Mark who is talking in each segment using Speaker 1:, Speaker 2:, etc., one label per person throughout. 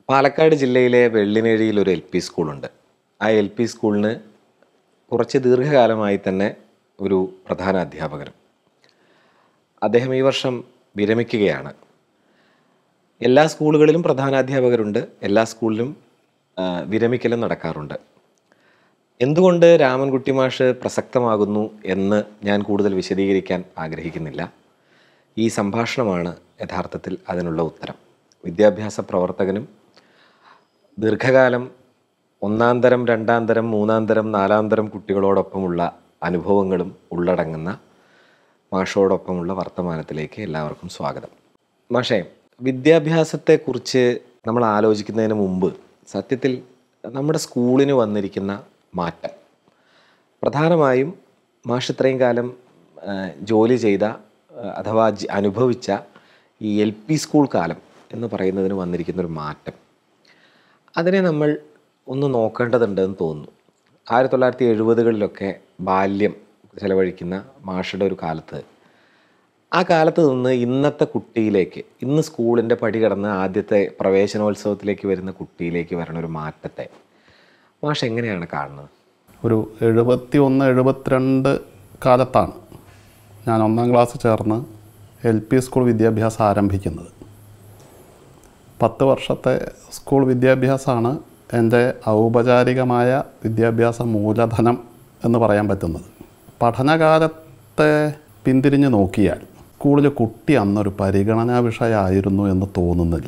Speaker 1: പാലക്കാട് ജില്ലയിലെ വെള്ളിനേഴിയിൽ ഒരു L P സ്കൂളുണ്ട് ആ എൽ പി സ്കൂളിന് കുറച്ച് ദീർഘകാലമായി തന്നെ ഒരു പ്രധാന അധ്യാപകനും അദ്ദേഹം ഈ വർഷം വിരമിക്കുകയാണ് എല്ലാ സ്കൂളുകളിലും പ്രധാനാധ്യാപകരുണ്ട് എല്ലാ സ്കൂളിലും ആ, വിരമിക്കലും നടക്കാറുണ്ട് എന്തുകൊണ്ട് രാമൻകുട്ടി മാഷ് പ്രസക്തമാകുന്നു എന്ന് ഞാൻ കൂടുതൽ വിശദീകരിക്കാൻ ആഗ്രഹിക്കുന്നില്ല ഈ സംഭാഷണമാണ് യഥാർത്ഥത്തിൽ അതിനുള്ള ഉത്തരം വിദ്യാഭ്യാസ പ്രവർത്തകനും ദീർഘകാലം ഒന്നാം തരം രണ്ടാം തരം മൂന്നാം തരം നാലാം തരം കുട്ടികളോടൊപ്പമുള്ള അനുഭവങ്ങളും ഉള്ളടങ്ങുന്ന മാഷോടൊപ്പമുള്ള വർത്തമാനത്തിലേക്ക് എല്ലാവർക്കും സ്വാഗതം മാഷേ വിദ്യാഭ്യാസത്തെക്കുറിച്ച് നമ്മൾ ആലോചിക്കുന്നതിന് മുമ്പ് സത്യത്തിൽ നമ്മുടെ സ്കൂളിന് വന്നിരിക്കുന്ന മാറ്റം പ്രധാനമായും മാഷ് ഇത്രയും കാലം ആ, ജോലി ചെയ്ത ആ, അഥവാ ജ- അനുഭവിച്ച ഈ എൽ പി സ്കൂൾ കാലം എന്ന് പറയുന്നതിന് വന്നിരിക്കുന്ന ഒരു മാറ്റം അതിനെ നമ്മൾ ഒന്ന് നോക്കേണ്ടതുണ്ടെന്ന് തോന്നുന്നു ആയിരത്തി തൊള്ളായിരത്തി എഴുപതുകളിലൊക്കെ ബാല്യം ചെലവഴിക്കുന്ന മാഷയുടെ ഒരു കാലത്ത് ആ കാലത്ത് നിന്ന് ഇന്നത്തെ കുട്ടിയിലേക്ക് ഇന്ന് സ്കൂളിൻ്റെ പടി കടന്ന് ആദ്യത്തെ പ്രവേശനോത്സവത്തിലേക്ക് വരുന്ന കുട്ടിയിലേക്ക് വരുന്ന ഒരു മാറ്റത്തെ മാഷ് എങ്ങനെയാണ് കാണുന്നത്
Speaker 2: ഒരു എഴുപത്തി ഒന്ന് എഴുപത്തിരണ്ട് കാലത്താണ് ഞാൻ ഒന്നാം ക്ലാസ് ചേർന്ന് എൽ പി സ്കൂൾ വിദ്യാഭ്യാസം ആരംഭിക്കുന്നത് പത്ത് വർഷത്തെ സ്കൂൾ വിദ്യാഭ്യാസമാണ് എൻ്റെ ഔപചാരികമായ വിദ്യാഭ്യാസ മൂലധനം എന്ന് പറയാൻ പറ്റുന്നത് പഠനകാലത്തെ പിന്തിരിഞ്ഞ് നോക്കിയാൽ സ്കൂളിൽ കുട്ടി അന്നൊരു പരിഗണനാ വിഷയമായിരുന്നു എന്ന് തോന്നുന്നില്ല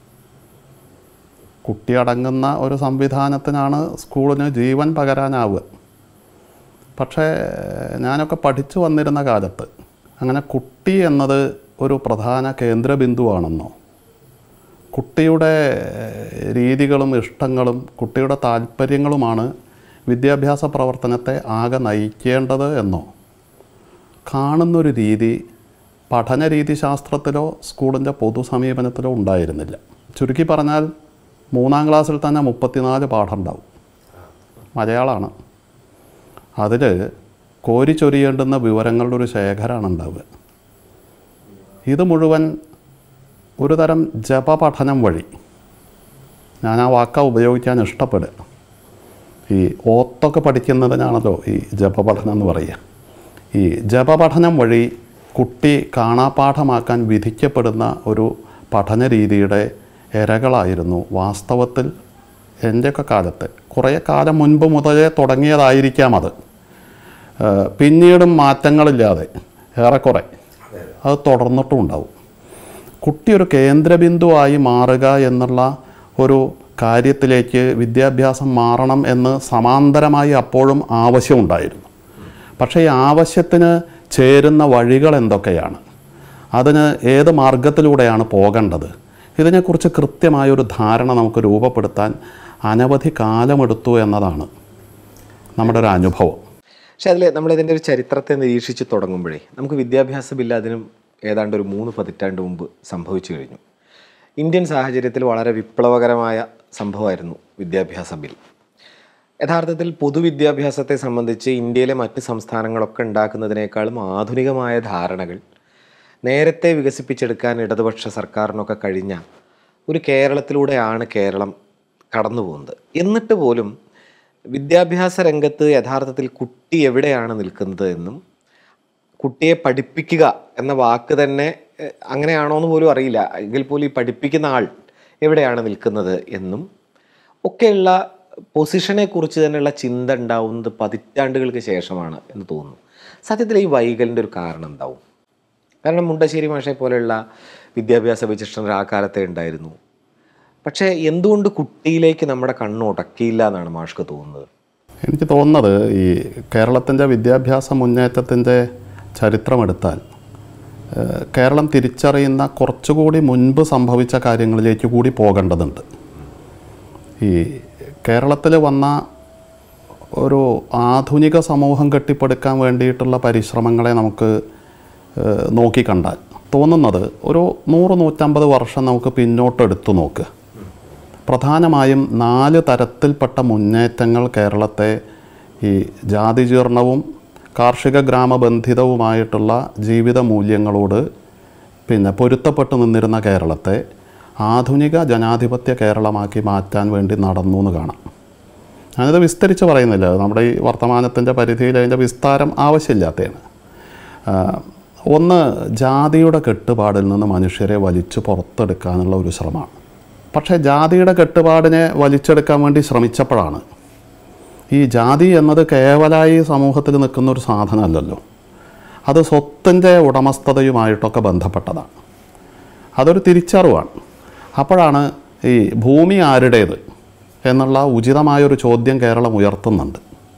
Speaker 2: കുട്ടി അടങ്ങുന്ന ഒരു സംവിധാനത്തിനാണ് സ്കൂളിന് ജീവൻ പകരാനാവുക പക്ഷേ ഞാനൊക്കെ പഠിച്ചു വന്നിരുന്ന കാലത്ത് അങ്ങനെ കുട്ടി എന്നത് ഒരു പ്രധാന കേന്ദ്രബിന്ദുവാണെന്നോ കുട്ടിയുടെ രീതികളും ഇഷ്ടങ്ങളും കുട്ടിയുടെ താല്പര്യങ്ങളുമാണ് വിദ്യാഭ്യാസ പ്രവർത്തനത്തെ ആകെ നയിക്കേണ്ടത് എന്നോ കാണുന്നൊരു രീതി പഠന രീതി ശാസ്ത്രത്തിലോ സ്കൂളിൻ്റെ പൊതുസമീപനത്തിലോ ഉണ്ടായിരുന്നില്ല ചുരുക്കി പറഞ്ഞാൽ മൂന്നാം ക്ലാസ്സിൽ തന്നെ മുപ്പത്തിനാല് പാഠം ഉണ്ടാവും മലയാളമാണ് അതിൽ കോരിച്ചൊരിയേണ്ടുന്ന വിവരങ്ങളുടെ ഒരു ശേഖരമാണ് ഉണ്ടാവുക ഇത് മുഴുവൻ ഒരു തരം ജപപഠനം വഴി ഞാൻ ആ വാക്ക ഉപയോഗിക്കാൻ ഇഷ്ടപ്പെടുക ഈ ഓത്തൊക്കെ പഠിക്കുന്നതിനാണല്ലോ ഈ ജപപഠനം എന്ന് പറയുക ഈ ജപപഠനം വഴി കുട്ടി കാണാപ്പാഠമാക്കാൻ വിധിക്കപ്പെടുന്ന ഒരു പഠന രീതിയുടെ ഇരകളായിരുന്നു വാസ്തവത്തിൽ എൻ്റെയൊക്കെ കാലത്ത് കുറേ കാലം മുൻപ് മുതലേ തുടങ്ങിയതായിരിക്കാം അത് ഏഹ് പിന്നീടും മാറ്റങ്ങളില്ലാതെ ഏറെക്കുറെ അത് തുടർന്നിട്ടും ഉണ്ടാവും കുട്ടി ഒരു കേന്ദ്രബിന്ദുവായി മാറുക എന്നുള്ള ഒരു കാര്യത്തിലേക്ക് വിദ്യാഭ്യാസം മാറണം എന്ന് സമാന്തരമായി അപ്പോഴും ആവശ്യമുണ്ടായിരുന്നു പക്ഷേ ഈ ആവശ്യത്തിന് ചേരുന്ന വഴികൾ എന്തൊക്കെയാണ് അതിന് ഏത് മാർഗത്തിലൂടെയാണ് പോകേണ്ടത് ഇതിനെക്കുറിച്ച് കൃത്യമായൊരു ധാരണ നമുക്ക് രൂപപ്പെടുത്താൻ അനവധി കാലമെടുത്തു എന്നതാണ് നമ്മുടെ ഒരു അനുഭവം
Speaker 1: പക്ഷെ അതിൽ നമ്മളിതിൻ്റെ ഒരു ചരിത്രത്തെ നിരീക്ഷിച്ച് തുടങ്ങുമ്പോഴേ നമുക്ക് വിദ്യാഭ്യാസ ബില്ല് അതിനും ഏതാണ്ട് ഒരു മൂന്ന് പതിറ്റാണ്ട് മുമ്പ് സംഭവിച്ചു കഴിഞ്ഞു ഇന്ത്യൻ സാഹചര്യത്തിൽ വളരെ വിപ്ലവകരമായ സംഭവമായിരുന്നു വിദ്യാഭ്യാസ ബിൽ യഥാർത്ഥത്തിൽ പൊതുവിദ്യാഭ്യാസത്തെ സംബന്ധിച്ച് ഇന്ത്യയിലെ മറ്റ് സംസ്ഥാനങ്ങളൊക്കെ ഉണ്ടാക്കുന്നതിനേക്കാളും ആധുനികമായ ധാരണകൾ നേരത്തെ വികസിപ്പിച്ചെടുക്കാൻ ഇടതുപക്ഷ സർക്കാരിനൊക്കെ കഴിഞ്ഞ ഒരു കേരളത്തിലൂടെയാണ് കേരളം കടന്നു പോകുന്നത് എന്നിട്ട് പോലും വിദ്യാഭ്യാസ രംഗത്ത് യഥാർത്ഥത്തിൽ കുട്ടി എവിടെയാണ് നിൽക്കുന്നത് എന്നും കുട്ടിയെ പഠിപ്പിക്കുക എന്ന വാക്ക് തന്നെ എഹ്, അങ്ങനെയാണോ എന്ന് പോലും അറിയില്ല എങ്കിൽ പോലും ഈ പഠിപ്പിക്കുന്ന ആൾ എവിടെയാണ് നിൽക്കുന്നത് എന്നും ഒക്കെയുള്ള പൊസിഷനെ കുറിച്ച് തന്നെയുള്ള ചിന്ത ഉണ്ടാവുന്നത് പതിറ്റാണ്ടുകൾക്ക് ശേഷമാണ് എന്ന് തോന്നുന്നു സത്യത്തിൽ ഈ വൈകലിൻ്റെ ഒരു കാരണം എന്താവും കാരണം മുണ്ടശ്ശേരി മാഷെ പോലെയുള്ള വിദ്യാഭ്യാസ വിചക്ഷണർ ആ കാലത്തെ ഉണ്ടായിരുന്നു പക്ഷേ എന്തുകൊണ്ട് കുട്ടിയിലേക്ക് നമ്മുടെ കണ്ണ് ഉടക്കിയില്ല എന്നാണ് മാഷ്ക്ക് തോന്നുന്നത്
Speaker 2: എനിക്ക് തോന്നുന്നത് ഈ കേരളത്തിൻ്റെ വിദ്യാഭ്യാസ മുന്നേറ്റത്തിൻ്റെ ചരിത്രമെടുത്താൽ ഏഹ്, കേരളം തിരിച്ചറിയുന്ന കുറച്ചുകൂടി മുൻപ് സംഭവിച്ച കാര്യങ്ങളിലേക്ക് കൂടി പോകേണ്ടതുണ്ട് ഈ കേരളത്തിൽ വന്ന ഒരു ആധുനിക സമൂഹം കെട്ടിപ്പടുക്കാൻ വേണ്ടിയിട്ടുള്ള പരിശ്രമങ്ങളെ നമുക്ക് ഏഹ്, നോക്കിക്കണ്ടാൽ തോന്നുന്നത് ഒരു നൂറ് നൂറ്റമ്പത് വർഷം നമുക്ക് പിന്നോട്ടെടുത്തു നോക്കുക പ്രധാനമായും നാല് തരത്തിൽപ്പെട്ട മുന്നേറ്റങ്ങൾ കേരളത്തെ ഈ ജാതിജീർണവും കാർഷിക ഗ്രാമബന്ധിതവുമായിട്ടുള്ള ജീവിത മൂല്യങ്ങളോട് പിന്നെ പൊരുത്തപ്പെട്ടു നിന്നിരുന്ന കേരളത്തെ ആധുനിക ജനാധിപത്യ കേരളമാക്കി മാറ്റാൻ വേണ്ടി നടന്നു എന്ന് കാണാം ഞാനിത് വിസ്തരിച്ച് പറയുന്നില്ല നമ്മുടെ ഈ വർത്തമാനത്തിൻ്റെ പരിധിയിൽ അതിൻ്റെ വിസ്താരം ആവശ്യമില്ലാത്തതാണ് ആ, ഒന്ന് ജാതിയുടെ കെട്ടുപാടിൽ നിന്ന് മനുഷ്യരെ വലിച്ചു പുറത്തെടുക്കാനുള്ള ഒരു ശ്രമമാണ് പക്ഷേ ജാതിയുടെ കെട്ടുപാടിനെ വലിച്ചെടുക്കാൻ വേണ്ടി ശ്രമിച്ചപ്പോഴാണ് ഈ ജാതി എന്നത് കേവലമായി സമൂഹത്തിൽ നിൽക്കുന്ന ഒരു സാധനമല്ലല്ലോ അത് സ്വത്തിൻ്റെ ഉടമസ്ഥതയുമായിട്ടൊക്കെ ബന്ധപ്പെട്ടതാണ് അതൊരു തിരിച്ചറിവാണ് അപ്പോഴാണ് ഈ ഭൂമി ആരുടേത് എന്നുള്ള ഉചിതമായൊരു ചോദ്യം കേരളം ഉയർത്തുന്നുണ്ട്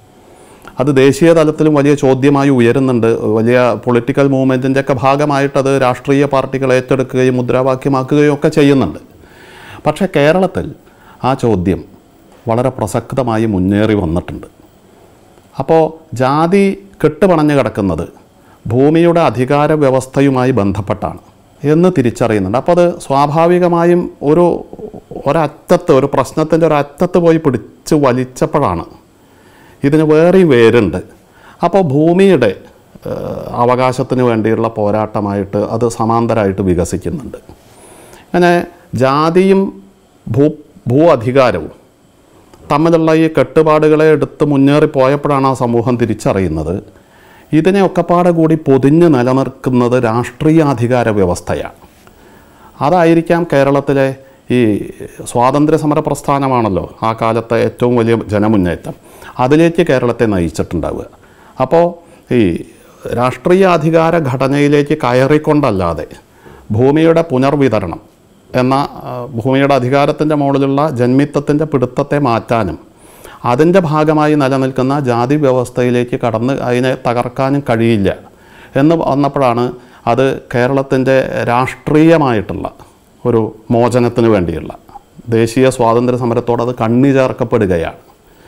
Speaker 2: അത് ദേശീയ തലത്തിലും വലിയ ചോദ്യമായി ഉയരുന്നുണ്ട് വലിയ പൊളിറ്റിക്കൽ മൂവ്മെൻറ്റിൻ്റെ ഒക്കെ ഭാഗമായിട്ട് അത് രാഷ്ട്രീയ പാർട്ടികൾ ഏറ്റെടുക്കുകയും മുദ്രാവാക്യമാക്കുകയും ഒക്കെ ചെയ്യുന്നുണ്ട് പക്ഷേ കേരളത്തിൽ ആ ചോദ്യം വളരെ പ്രസക്തമായി മുന്നേറി വന്നിട്ടുണ്ട് അപ്പോൾ ജാതി കെട്ടുപണഞ്ഞു കിടക്കുന്നത് ഭൂമിയുടെ അധികാര വ്യവസ്ഥയുമായി ബന്ധപ്പെട്ടാണ് എന്ന് തിരിച്ചറിയുന്നുണ്ട് അപ്പോൾ അത് സ്വാഭാവികമായും ഒരു ഒരറ്റത്ത് ഒരു പ്രശ്നത്തിൻ്റെ ഒരു അറ്റത്ത് പോയി പിടിച്ച് വലിച്ചപ്പോഴാണ് ഇതിന് വേറെയും വേരുണ്ട് അപ്പോൾ ഭൂമിയുടെ ഏഹ്, അവകാശത്തിന് വേണ്ടിയുള്ള പോരാട്ടമായിട്ട് അത് സമാന്തരമായിട്ട് വികസിക്കുന്നുണ്ട് അങ്ങനെ ജാതിയും ഭൂ ഭൂ അധികാരവും തമ്മിലുള്ള ഈ കെട്ടുപാടുകളെ എടുത്ത് മുന്നേറി പോയപ്പോഴാണ് ആ സമൂഹം തിരിച്ചറിയുന്നത് ഇതിനെ ഒക്കെപ്പാടെ കൂടി പൊതിഞ്ഞ് നിലനിർത്തുന്നത് രാഷ്ട്രീയാധികാര വ്യവസ്ഥയാണ് അതായിരിക്കാം കേരളത്തിലെ ഈ സ്വാതന്ത്ര്യ സമര പ്രസ്ഥാനമാണല്ലോ ആ കാലത്തെ ഏറ്റവും വലിയ ജനമുന്നേറ്റം അതിലേക്ക് കേരളത്തെ നയിച്ചിട്ടുണ്ടാവുക അപ്പോൾ ഈ രാഷ്ട്രീയ അധികാര ഘടനയിലേക്ക് കയറിക്കൊണ്ടല്ലാതെ ഭൂമിയുടെ പുനർവിതരണം എന്ന ആ, ഭൂമിയുടെ അധികാരത്തിൻ്റെ മുകളിലുള്ള ജന്മിത്വത്തിൻ്റെ പിടുത്തത്തെ മാറ്റാനും അതിൻ്റെ ഭാഗമായി നിലനിൽക്കുന്ന ജാതി വ്യവസ്ഥയിലേക്ക് കടന്ന് അതിനെ തകർക്കാനും കഴിയില്ല എന്ന് വന്നപ്പോഴാണ് അത് കേരളത്തിൻ്റെ രാഷ്ട്രീയമായിട്ടുള്ള ഒരു മോചനത്തിന് വേണ്ടിയുള്ള ദേശീയ സ്വാതന്ത്ര്യ സമരത്തോട് അത് കണ്ണി ചേർക്കപ്പെടുകയാണ്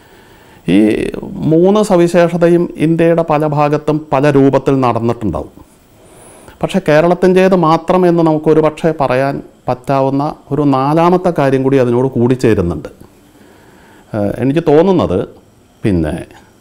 Speaker 2: ഈ മൂന്ന് സവിശേഷതയും ഇന്ത്യയുടെ പല ഭാഗത്തും പല രൂപത്തിൽ നടന്നിട്ടുണ്ടാവും പക്ഷേ കേരളത്തിൻ്റേത് മാത്രം എന്ന് നമുക്കൊരു പക്ഷേ പറയാൻ പറ്റാവുന്ന ഒരു നാലാമത്തെ കാര്യം കൂടി അതിനോട് കൂടിച്ചേരുന്നുണ്ട് ഏഹ് എനിക്ക് തോന്നുന്നത് പിന്നെ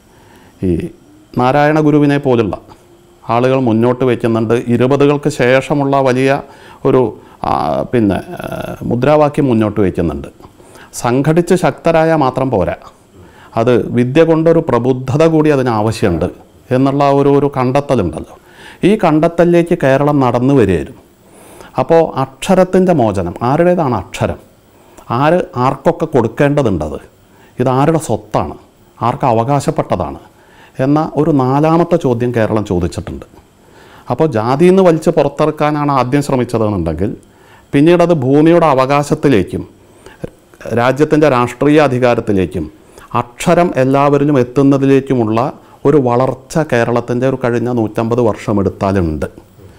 Speaker 2: ഈ നാരായണ ഗുരുവിനെ പോലുള്ള ആളുകൾ മുന്നോട്ട് വയ്ക്കുന്നുണ്ട് ഇരുപതുകൾക്ക് ശേഷമുള്ള വലിയ ഒരു ആ, പിന്നെ ഏഹ് മുദ്രാവാക്യം മുന്നോട്ട് വയ്ക്കുന്നുണ്ട് സംഘടിച്ച് ശക്തരായ മാത്രം പോരാ അത് വിദ്യ കൊണ്ടൊരു പ്രബുദ്ധത കൂടി അതിന് ആവശ്യമുണ്ട് എന്നുള്ള ഒരു ഒരു കണ്ടെത്തലുണ്ടല്ലോ ഈ കണ്ടെത്തലിലേക്ക് കേരളം നടന്നു വരികയായിരുന്നു അപ്പോൾ അക്ഷരത്തിൻ്റെ മോചനം ആരുടേതാണ് അക്ഷരം ആര് ആർക്കൊക്കെ കൊടുക്കേണ്ടതുണ്ടത് ഇത് ആരുടെ സ്വത്താണ് ആർക്ക് അവകാശപ്പെട്ടതാണ് എന്ന ഒരു നാലാമത്തെ ചോദ്യം കേരളം ചോദിച്ചിട്ടുണ്ട് അപ്പോൾ ജാതിയിൽ നിന്ന് വലിച്ച് പുറത്തിറക്കാനാണ് ആദ്യം ശ്രമിച്ചതെന്നുണ്ടെങ്കിൽ പിന്നീട് അത് ഭൂമിയുടെ അവകാശത്തിലേക്കും രാജ്യത്തിൻ്റെ രാഷ്ട്രീയ അധികാരത്തിലേക്കും അക്ഷരം എല്ലാവരിലും എത്തുന്നതിലേക്കുമുള്ള ഒരു വളർച്ച കേരളത്തിൻ്റെ ഒരു കഴിഞ്ഞ നൂറ്റമ്പത് വർഷം എടുത്താലുണ്ട്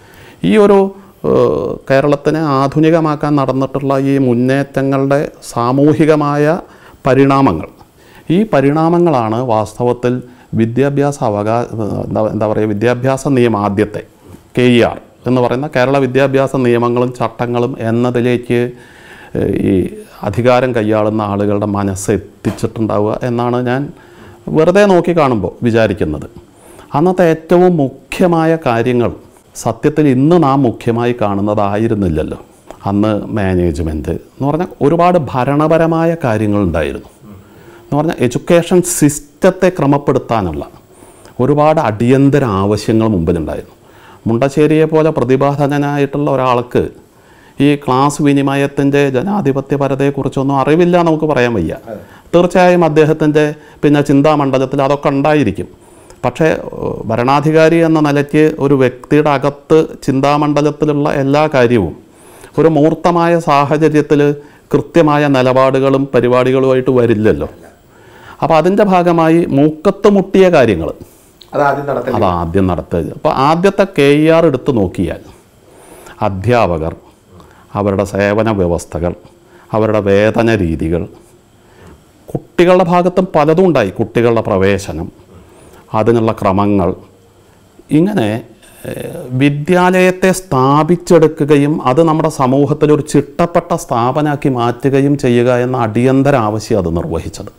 Speaker 2: ഈ ഒരു ഏഹ്, കേരളത്തിനെ ആധുനികമാക്കാൻ നടന്നിട്ടുള്ള ഈ മുന്നേറ്റങ്ങളുടെ സാമൂഹികമായ പരിണാമങ്ങൾ ഈ പരിണാമങ്ങളാണ് വാസ്തവത്തിൽ വിദ്യാഭ്യാസ അവകാശ എന്താ എന്താ പറയുക വിദ്യാഭ്യാസ നിയമം ആദ്യത്തെ കെ ഇ ആർ എന്ന് പറയുന്ന കേരള വിദ്യാഭ്യാസ നിയമങ്ങളും ചട്ടങ്ങളും എന്നതിലേക്ക് ഏഹ്, ഈ അധികാരം കൈയാളുന്ന ആളുകളുടെ മനസ്സ് എത്തിച്ചിട്ടുണ്ടാവുക എന്നാണ് ഞാൻ വെറുതെ നോക്കി കാണുമ്പോൾ വിചാരിക്കുന്നത് അന്നത്തെ ഏറ്റവും മുഖ്യമായ കാര്യങ്ങൾ സത്യത്തിൽ ഇന്ന് നാം മുഖ്യമായി കാണുന്നതായിരുന്നില്ലല്ലോ അന്ന് മാനേജ്മെൻറ്റ് എന്ന് പറഞ്ഞാൽ ഒരുപാട് ഭരണപരമായ കാര്യങ്ങളുണ്ടായിരുന്നു എന്ന് പറഞ്ഞാൽ എഡ്യൂക്കേഷൻ സിസ്റ്റത്തെ ക്രമപ്പെടുത്താനുള്ള ഒരുപാട് അടിയന്തര ആവശ്യങ്ങൾ മുമ്പിലുണ്ടായിരുന്നു മുണ്ടശ്ശേരിയെ പോലെ പ്രതിഭാധനനായിട്ടുള്ള ഒരാൾക്ക് ഈ ക്ലാസ് വിനിമയത്തിൻ്റെ ജനാധിപത്യപരതയെക്കുറിച്ചൊന്നും അറിവില്ല നമുക്ക് പറയാൻ വയ്യ തീർച്ചയായും അദ്ദേഹത്തിൻ്റെ പിന്നെ ചിന്താമണ്ഡലത്തിൽ അതൊക്കെ ഉണ്ടായിരിക്കും പക്ഷേ ഏഹ്, ഭരണാധികാരി എന്ന നിലയ്ക്ക് ഒരു വ്യക്തിയുടെ അകത്ത് ചിന്താമണ്ഡലത്തിലുള്ള എല്ലാ കാര്യവും ഒരു മൂർത്തമായ സാഹചര്യത്തിൽ കൃത്യമായ നിലപാടുകളും പരിപാടികളുമായിട്ട് വരില്ലല്ലോ അപ്പോൾ അതിൻ്റെ ഭാഗമായി മൂക്കത്ത് മുട്ടിയ കാര്യങ്ങൾ
Speaker 1: അത് ആദ്യം നടത്തി
Speaker 2: അത് ആദ്യം നടത്തുക അപ്പോൾ ആദ്യത്തെ കെ ഇ ആർ എടുത്ത് നോക്കിയാൽ അധ്യാപകർ അവരുടെ സേവന വ്യവസ്ഥകൾ അവരുടെ വേതന രീതികൾ കുട്ടികളുടെ ഭാഗത്തും പലതും ഉണ്ടായി കുട്ടികളുടെ പ്രവേശനം അതിനുള്ള ക്രമങ്ങൾ ഇങ്ങനെ ഏഹ്, വിദ്യാലയത്തെ സ്ഥാപിച്ചെടുക്കുകയും അത് നമ്മുടെ സമൂഹത്തിൽ ഒരു ചിട്ടപ്പെട്ട സ്ഥാപനമാക്കി മാറ്റുകയും ചെയ്യുക എന്ന അടിയന്തര ആവശ്യം അത് നിർവഹിച്ചത്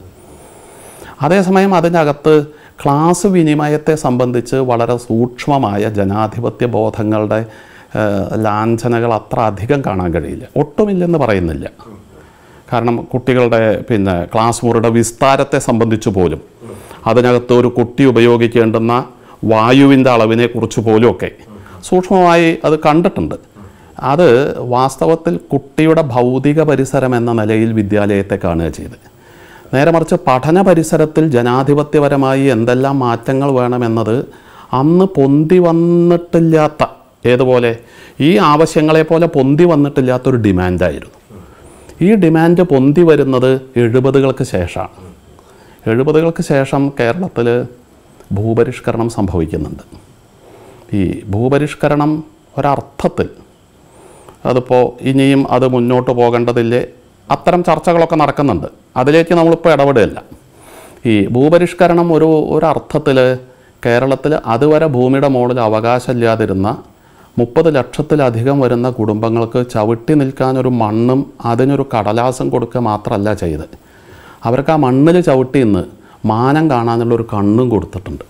Speaker 2: അതേസമയം അതിനകത്ത് ക്ലാസ് വിനിമയത്തെ സംബന്ധിച്ച് വളരെ സൂക്ഷ്മമായ ജനാധിപത്യ ബോധങ്ങളുടെ ഏഹ്, ലാഞ്ചനകൾ അത്ര അധികം കാണാൻ കഴിയില്ല ഒട്ടുമില്ലെന്ന് പറയുന്നില്ല കാരണം കുട്ടികളുടെ പിന്നെ ക്ലാസ് മുറിയുടെ വിസ്താരത്തെ സംബന്ധിച്ച് പോലും അതിനകത്ത് ഒരു കുട്ടി ഉപയോഗിക്കേണ്ടുന്ന വായുവിൻ്റെ അളവിനെ കുറിച്ച് പോലുമൊക്കെ സൂക്ഷ്മമായി അത് കണ്ടിട്ടുണ്ട് അത് വാസ്തവത്തിൽ കുട്ടിയുടെ ഭൗതിക പരിസരം എന്ന നിലയിൽ വിദ്യാലയത്തെ കാണുക ചെയ്ത് നേരെ മറിച്ച് പഠന പരിസരത്തിൽ ജനാധിപത്യപരമായി എന്തെല്ലാം മാറ്റങ്ങൾ വേണമെന്നത് അന്ന് പൊന്തി വന്നിട്ടില്ലാത്ത ഏതുപോലെ ഈ ആവശ്യങ്ങളെ പോലെ പൊന്തി വന്നിട്ടില്ലാത്തൊരു ഡിമാൻഡായിരുന്നു ഈ ഡിമാൻഡ് പൊന്തി വരുന്നത് എഴുപതുകൾക്ക് ശേഷമാണ് എഴുപതുകൾക്ക് ശേഷം കേരളത്തിൽ ഭൂപരിഷ്കരണം സംഭവിക്കുന്നുണ്ട് ഈ ഭൂപരിഷ്കരണം ഒരർത്ഥത്തിൽ അതിപ്പോൾ ഇനിയും അത് മുന്നോട്ട് പോകേണ്ടതില്ലേ അത്തരം ചർച്ചകളൊക്കെ നടക്കുന്നുണ്ട് അതിലേക്ക് നമ്മളിപ്പോൾ ഇടപെടുകയല്ല ഈ ഭൂപരിഷ്കരണം ഒരു ഒരർത്ഥത്തിൽ കേരളത്തിൽ അതുവരെ ഭൂമിയുടെ മുകളിൽ അവകാശമില്ലാതിരുന്ന മുപ്പത് ലക്ഷത്തിലധികം വരുന്ന കുടുംബങ്ങൾക്ക് ചവിട്ടി നിൽക്കാനൊരു മണ്ണും അതിനൊരു കടലാസും കൊടുക്കുക മാത്രമല്ല ചെയ്ത് അവർക്ക് ആ മണ്ണിൽ ചവിട്ടി നിന്ന് മാനം കാണാനുള്ളൊരു കണ്ണും കൊടുത്തിട്ടുണ്ട്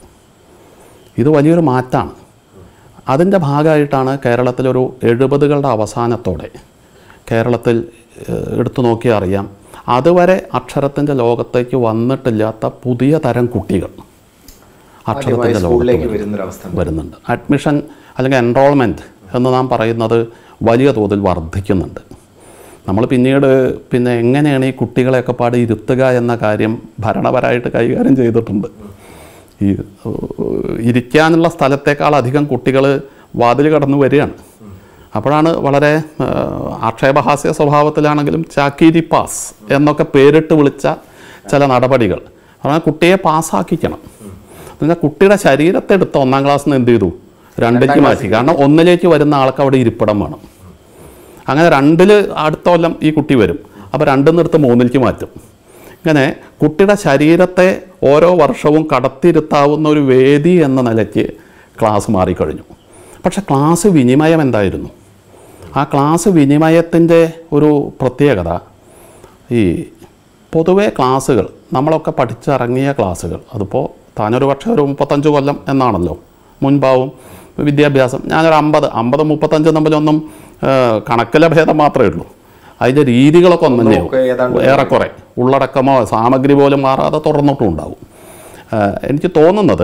Speaker 2: ഇത് വലിയൊരു മാറ്റമാണ് അതിൻ്റെ ഭാഗമായിട്ടാണ് കേരളത്തിലൊരു എഴുപതുകളുടെ അവസാനത്തോടെ കേരളത്തിൽ ഏഹ്, എടുത്തു നോക്കിയാൽ അറിയാം അതുവരെ അക്ഷരത്തിൻ്റെ ലോകത്തേക്ക് വന്നിട്ടില്ലാത്ത പുതിയ തരം കുട്ടികൾ അക്ഷരത്തിൻ്റെ
Speaker 1: സ്കൂളിലേക്ക്
Speaker 2: ലോകത്ത്
Speaker 1: വരുന്നൊരവസ്ഥ
Speaker 2: വരുന്നുണ്ട് അഡ്മിഷൻ അല്ലെങ്കിൽ എൻറോൾമെൻറ്റ് എന്ന് നാം പറയുന്നത് വലിയ തോതിൽ വർദ്ധിക്കുന്നുണ്ട് നമ്മൾ പിന്നീട് പിന്നെ എങ്ങനെയാണ് ഈ കുട്ടികളെയൊക്കെ പാടി ഇരുത്തുക എന്ന കാര്യം ഭരണപരമായിട്ട് കൈകാര്യം ചെയ്തിട്ടുണ്ട് ഈ ഏഹ്, ഇരിക്കാനുള്ള സ്ഥലത്തേക്കാൾ അധികം കുട്ടികൾ വാതിൽ കടന്നു വരികയാണ് അപ്പോഴാണ് വളരെ ഏഹ്, ആക്ഷേപഹാസ്യ സ്വഭാവത്തിലാണെങ്കിലും ചാക്കീരി പാസ് എന്നൊക്കെ പേരിട്ട് വിളിച്ച ചില നടപടികൾ പറഞ്ഞാൽ കുട്ടിയെ പാസ്സാക്കിക്കണം എന്നാൽ കുട്ടിയുടെ ശരീരത്തെ എടുത്ത് ഒന്നാം ക്ലാസ്സിൽ നിന്ന് എന്ത് ചെയ്തു രണ്ടിലേക്ക് മാറ്റി കാരണം ഒന്നിലേക്ക് വരുന്ന ആൾക്ക് അവിടെ ഇരിപ്പിടം വേണം അങ്ങനെ രണ്ടിൽ അടുത്ത കൊല്ലം ഈ കുട്ടി വരും അപ്പോൾ രണ്ടിൽ നിന്ന് എടുത്ത് മൂന്നിലേക്ക് മാറ്റും ഇങ്ങനെ കുട്ടിയുടെ ശരീരത്തെ ഓരോ വർഷവും കടത്തിരുത്താവുന്ന ഒരു വേദി എന്ന നിലയ്ക്ക് ക്ലാസ് മാറിക്കഴിഞ്ഞു പക്ഷെ ക്ലാസ് വിനിമയം എന്തായിരുന്നു ആ ക്ലാസ് വിനിമയത്തിൻ്റെ ഒരു പ്രത്യേകത ഈ പൊതുവെ ക്ലാസ്സുകൾ നമ്മളൊക്കെ പഠിച്ചിറങ്ങിയ ക്ലാസ്സുകൾ അതിപ്പോൾ താനൊരു പക്ഷേ ഒരു മുപ്പത്തഞ്ച് കൊല്ലം എന്നാണല്ലോ മുൻപാവും വിദ്യാഭ്യാസം ഞാനൊരു അമ്പത് അമ്പത് മുപ്പത്തഞ്ച് തമ്മിലൊന്നും ആ, കണക്കിലെ ഭേദം മാത്രമേ ഉള്ളൂ അതിൻ്റെ രീതികളൊക്കെ ഒന്ന് തന്നെയാവും
Speaker 1: ഒക്കെ ഏതാണ്ട്
Speaker 2: ഏറെക്കുറെ ഉള്ളടക്കമോ സാമഗ്രി പോലും മാറാതെ തുടർന്നിട്ടും ഉണ്ടാവും ആ, എനിക്ക് തോന്നുന്നത്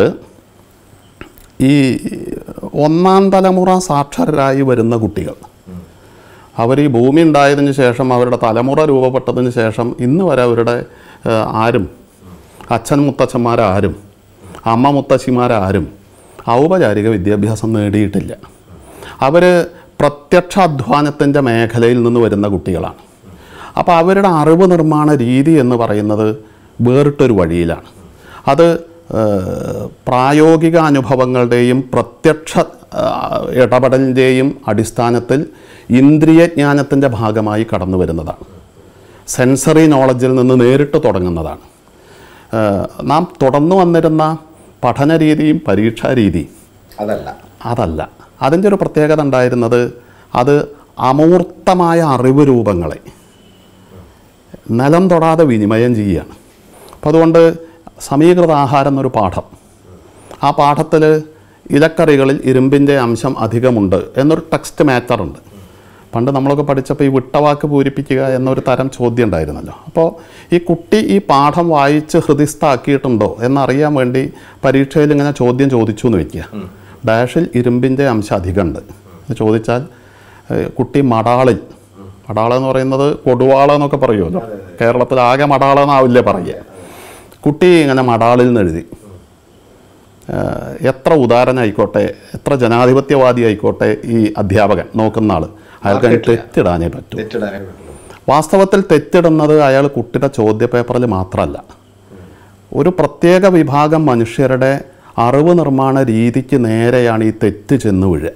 Speaker 2: ഈ ഒന്നാം തലമുറ സാക്ഷരരായി വരുന്ന കുട്ടികൾ അവർ ഈ ഭൂമി ഉണ്ടായതിന് ശേഷം അവരുടെ തലമുറ രൂപപ്പെട്ടതിന് ശേഷം ഇന്ന് വരെ അവരുടെ ആ, ആരും അച്ഛൻ മുത്തച്ഛന്മാരാരും അമ്മ മുത്തശ്ശിമാരാരും ഔപചാരിക വിദ്യാഭ്യാസം നേടിയിട്ടില്ല അവർ പ്രത്യക്ഷ അധ്വാനത്തിൻ്റെ മേഖലയിൽ നിന്ന് വരുന്ന കുട്ടികളാണ് അപ്പോൾ അവരുടെ അറിവ് നിർമ്മാണ രീതി എന്ന് പറയുന്നത് വേറിട്ടൊരു വഴിയിലാണ് അത് ഏഹ്, പ്രായോഗിക അനുഭവങ്ങളുടെയും പ്രത്യക്ഷ ആഹ്, ഇടപെടലിൻ്റെയും അടിസ്ഥാനത്തിൽ ഇന്ദ്രിയജ്ഞാനത്തിൻ്റെ ഭാഗമായി കടന്നു വരുന്നതാണ് സെൻസറി നോളജിൽ നിന്ന് നേരിട്ട് തുടങ്ങുന്നതാണ് ഏഹ്, നാം തുടർന്നു വന്നിരുന്ന പഠന രീതിയും പരീക്ഷാ രീതിയും
Speaker 1: അതല്ല
Speaker 2: അതല്ല അതിൻ്റെ ഒരു പ്രത്യേകത ഉണ്ടായിരുന്നത് അത് അമൂർത്തമായ അറിവ് രൂപങ്ങളെ നിലം തൊടാതെ വിനിമയം ചെയ്യുകയാണ് അപ്പോൾ അതുകൊണ്ട് സമീകൃത ആഹാരം എന്നൊരു പാഠം ആ പാഠത്തിൽ ഇലക്കറികളിൽ ഇരുമ്പിൻ്റെ അംശം അധികമുണ്ട് എന്നൊരു ടെക്സ്റ്റ് മാറ്റർ ഉണ്ട് പണ്ട് നമ്മളൊക്കെ പഠിച്ചപ്പോൾ ഈ വിട്ടവാക്ക് പൂരിപ്പിക്കുക എന്നൊരു തരം ചോദ്യം ഉണ്ടായിരുന്നല്ലോ അപ്പോൾ ഈ കുട്ടി ഈ പാഠം വായിച്ച് ഹൃദിസ്ഥാക്കിയിട്ടുണ്ടോ എന്നറിയാൻ വേണ്ടി പരീക്ഷയിൽ ഇങ്ങനെ ചോദ്യം ചോദിച്ചു എന്ന് വെക്കുക ഡാഷിൽ ഇരുമ്പിൻ്റെ അംശം അധികമുണ്ട് എന്ന് ചോദിച്ചാൽ ഏഹ്, കുട്ടി മടാളിൽ മടാള എന്ന് പറയുന്നത് കൊടുവാള എന്നൊക്കെ പറയുമല്ലോ കേരളത്തിൽ ആകെ മടാള എന്നാവില്ലേ പറയുക കുട്ടി ഇങ്ങനെ മടാളിൽ നിന്ന് എഴുതി ഏഹ്, എത്ര ഉദാരനായിക്കോട്ടെ എത്ര ജനാധിപത്യവാദി ആയിക്കോട്ടെ ഈ അധ്യാപകൻ നോക്കുന്ന ആൾ അയാൾക്ക് അതിന് തെറ്റിടാനേ പറ്റൂ
Speaker 1: തെറ്റിടാനേ പറ്റുള്ളൂ
Speaker 2: വാസ്തവത്തിൽ തെറ്റിടുന്നത് അയാൾ കുട്ടിയുടെ ചോദ്യപേപ്പറിൽ മാത്രമല്ല ഒരു പ്രത്യേക വിഭാഗം മനുഷ്യരുടെ അറിവ് നിർമ്മാണ രീതിക്ക് നേരെയാണ് ഈ തെറ്റ് ചെന്ന് വീഴുക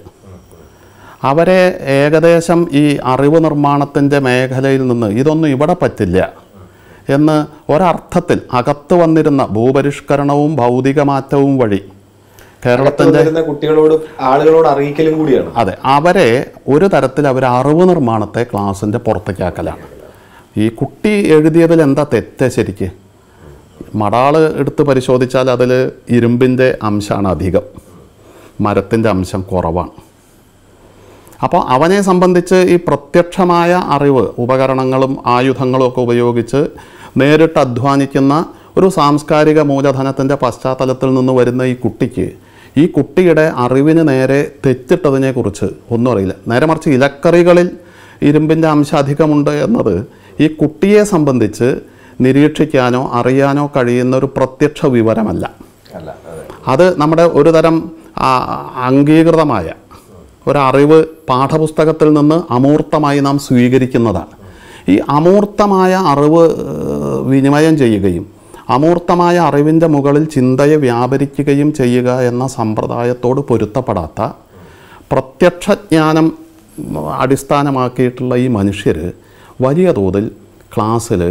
Speaker 2: അവരെ ഏകദേശം ഈ അറിവ് നിർമ്മാണത്തിൻ്റെ മേഖലയിൽ നിന്ന് ഇതൊന്നും ഇവിടെ പറ്റില്ല എന്ന് ഒരർത്ഥത്തിൽ അകത്ത് വന്നിരുന്ന ഭൂപരിഷ്കരണവും ഭൗതിക മാറ്റവും വഴി കേരളത്തിൻ്റെ
Speaker 1: വരുന്ന കുട്ടികളോട് ആളുകളോട് അറിയിക്കലും കൂടിയാണ്
Speaker 2: അതെ അവരെ ഒരു തരത്തിൽ അവർ അറിവ് നിർമ്മാണത്തെ ക്ലാസ്സിൻ്റെ പുറത്തേക്കാക്കലാണ് ഈ കുട്ടി എഴുതിയതിൽ എന്താ തെറ്റ് ശരിക്ക് മടാള് എടുത്ത് പരിശോധിച്ചാൽ അതിൽ ഇരുമ്പിൻ്റെ അംശമാണ് അധികം മരത്തിൻ്റെ അംശം കുറവാണ് അപ്പോൾ അവനെ സംബന്ധിച്ച് ഈ പ്രത്യക്ഷമായ അറിവ് ഉപകരണങ്ങളും ആയുധങ്ങളും ഒക്കെ ഉപയോഗിച്ച് നേരിട്ട് അധ്വാനിക്കുന്ന ഒരു സാംസ്കാരിക മൂലധനത്തിൻ്റെ പശ്ചാത്തലത്തിൽ നിന്ന് വരുന്ന ഈ കുട്ടിക്ക് ഈ കുട്ടിയുടെ അറിവിന് നേരെ തെറ്റിട്ടതിനെക്കുറിച്ച് ഒന്നും അറിയില്ല നേരെ മറിച്ച് ഇലക്കറികളിൽ ഇരുമ്പിൻ്റെ അംശം അധികമുണ്ട് എന്നത് ഈ കുട്ടിയെ സംബന്ധിച്ച് നിരീക്ഷിക്കാനോ അറിയാനോ കഴിയുന്ന ഒരു പ്രത്യക്ഷ വിവരമല്ല
Speaker 1: അല്ല അതെ
Speaker 2: അത് നമ്മുടെ ഒരു തരം ആ, അംഗീകൃതമായ ഒരറിവ് പാഠപുസ്തകത്തിൽ നിന്ന് അമൂർത്തമായി നാം സ്വീകരിക്കുന്നതാണ് ഈ അമൂർത്തമായ അറിവ് ഏഹ്, വിനിമയം ചെയ്യുകയും അമൂർത്തമായ അറിവിൻ്റെ മുകളിൽ ചിന്തയെ വ്യാപരിക്കുകയും ചെയ്യുക എന്ന സമ്പ്രദായത്തോട് പൊരുത്തപ്പെടാത്ത പ്രത്യക്ഷജ്ഞാനം അടിസ്ഥാനമാക്കിയിട്ടുള്ള ഈ മനുഷ്യർ വലിയ തോതിൽ ക്ലാസ്സിൽ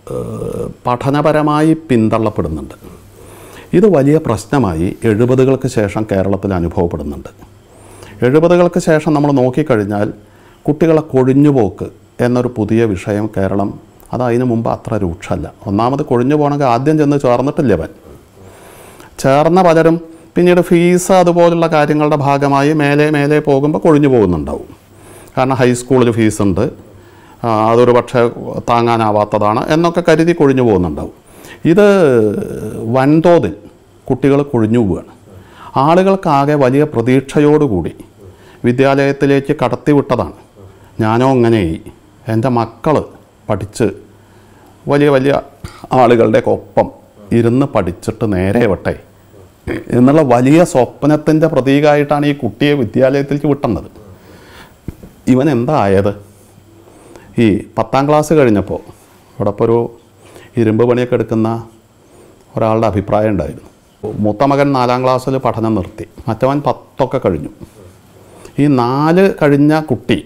Speaker 2: പഠനപരമായി പിന്തള്ളപ്പെടുന്നുണ്ട് ഇത് വലിയ പ്രശ്നമായി എഴുപതുകൾക്ക് ശേഷം കേരളത്തിൽ അനുഭവപ്പെടുന്നുണ്ട് എഴുപതുകൾക്ക് ശേഷം നമ്മൾ നോക്കിക്കഴിഞ്ഞാൽ കുട്ടികളെ കൊഴിഞ്ഞുപോക്ക് എന്നൊരു പുതിയ വിഷയം കേരളം അത് അതിനു മുമ്പ് അത്ര രൂക്ഷമല്ല ഒന്നാമത് കൊഴിഞ്ഞു പോകണമെങ്കിൽ ആദ്യം ചെന്ന് ചേർന്നിട്ടില്ല അവൻ ചേർന്ന പലരും പിന്നീട് ഫീസ് അതുപോലുള്ള കാര്യങ്ങളുടെ ഭാഗമായി മേലെ മേലെ പോകുമ്പോൾ കൊഴിഞ്ഞു പോകുന്നുണ്ടാവും കാരണം ഹൈസ്കൂളിൽ ഫീസുണ്ട് ആ, അതൊരു പക്ഷേ താങ്ങാനാവാത്തതാണ് എന്നൊക്കെ കരുതി കൊഴിഞ്ഞു പോകുന്നുണ്ടാവും ഇത് വൻതോതിൽ കുട്ടികൾ കൊഴിഞ്ഞു പോവുകയാണ് ആളുകൾക്കാകെ വലിയ പ്രതീക്ഷയോടുകൂടി വിദ്യാലയത്തിലേക്ക് കടത്തിവിട്ടതാണ് ഞാനോ അങ്ങനെയായി എൻ്റെ മക്കൾ പഠിച്ച് വലിയ വലിയ ആളുകളുടെ ഒപ്പം ഇരുന്ന് പഠിച്ചിട്ട് നേരെ വട്ടെ എന്നുള്ള വലിയ സ്വപ്നത്തിൻ്റെ പ്രതീകമായിട്ടാണ് ഈ കുട്ടിയെ വിദ്യാലയത്തിലേക്ക് വിട്ടുന്നത് ഇവൻ എന്താ ആയത് ഈ പത്താം ക്ലാസ് കഴിഞ്ഞപ്പോൾ ഇവിടെ ഇപ്പോൾ ഒരു ഇരുമ്പ് പണിയൊക്കെ എടുക്കുന്ന ഒരാളുടെ അഭിപ്രായം ഉണ്ടായിരുന്നു മൂത്ത മകൻ നാലാം ക്ലാസ്സിൽ പഠനം നിർത്തി മറ്റവൻ പത്തൊക്കെ കഴിഞ്ഞു ഈ നാല് കഴിഞ്ഞ കുട്ടി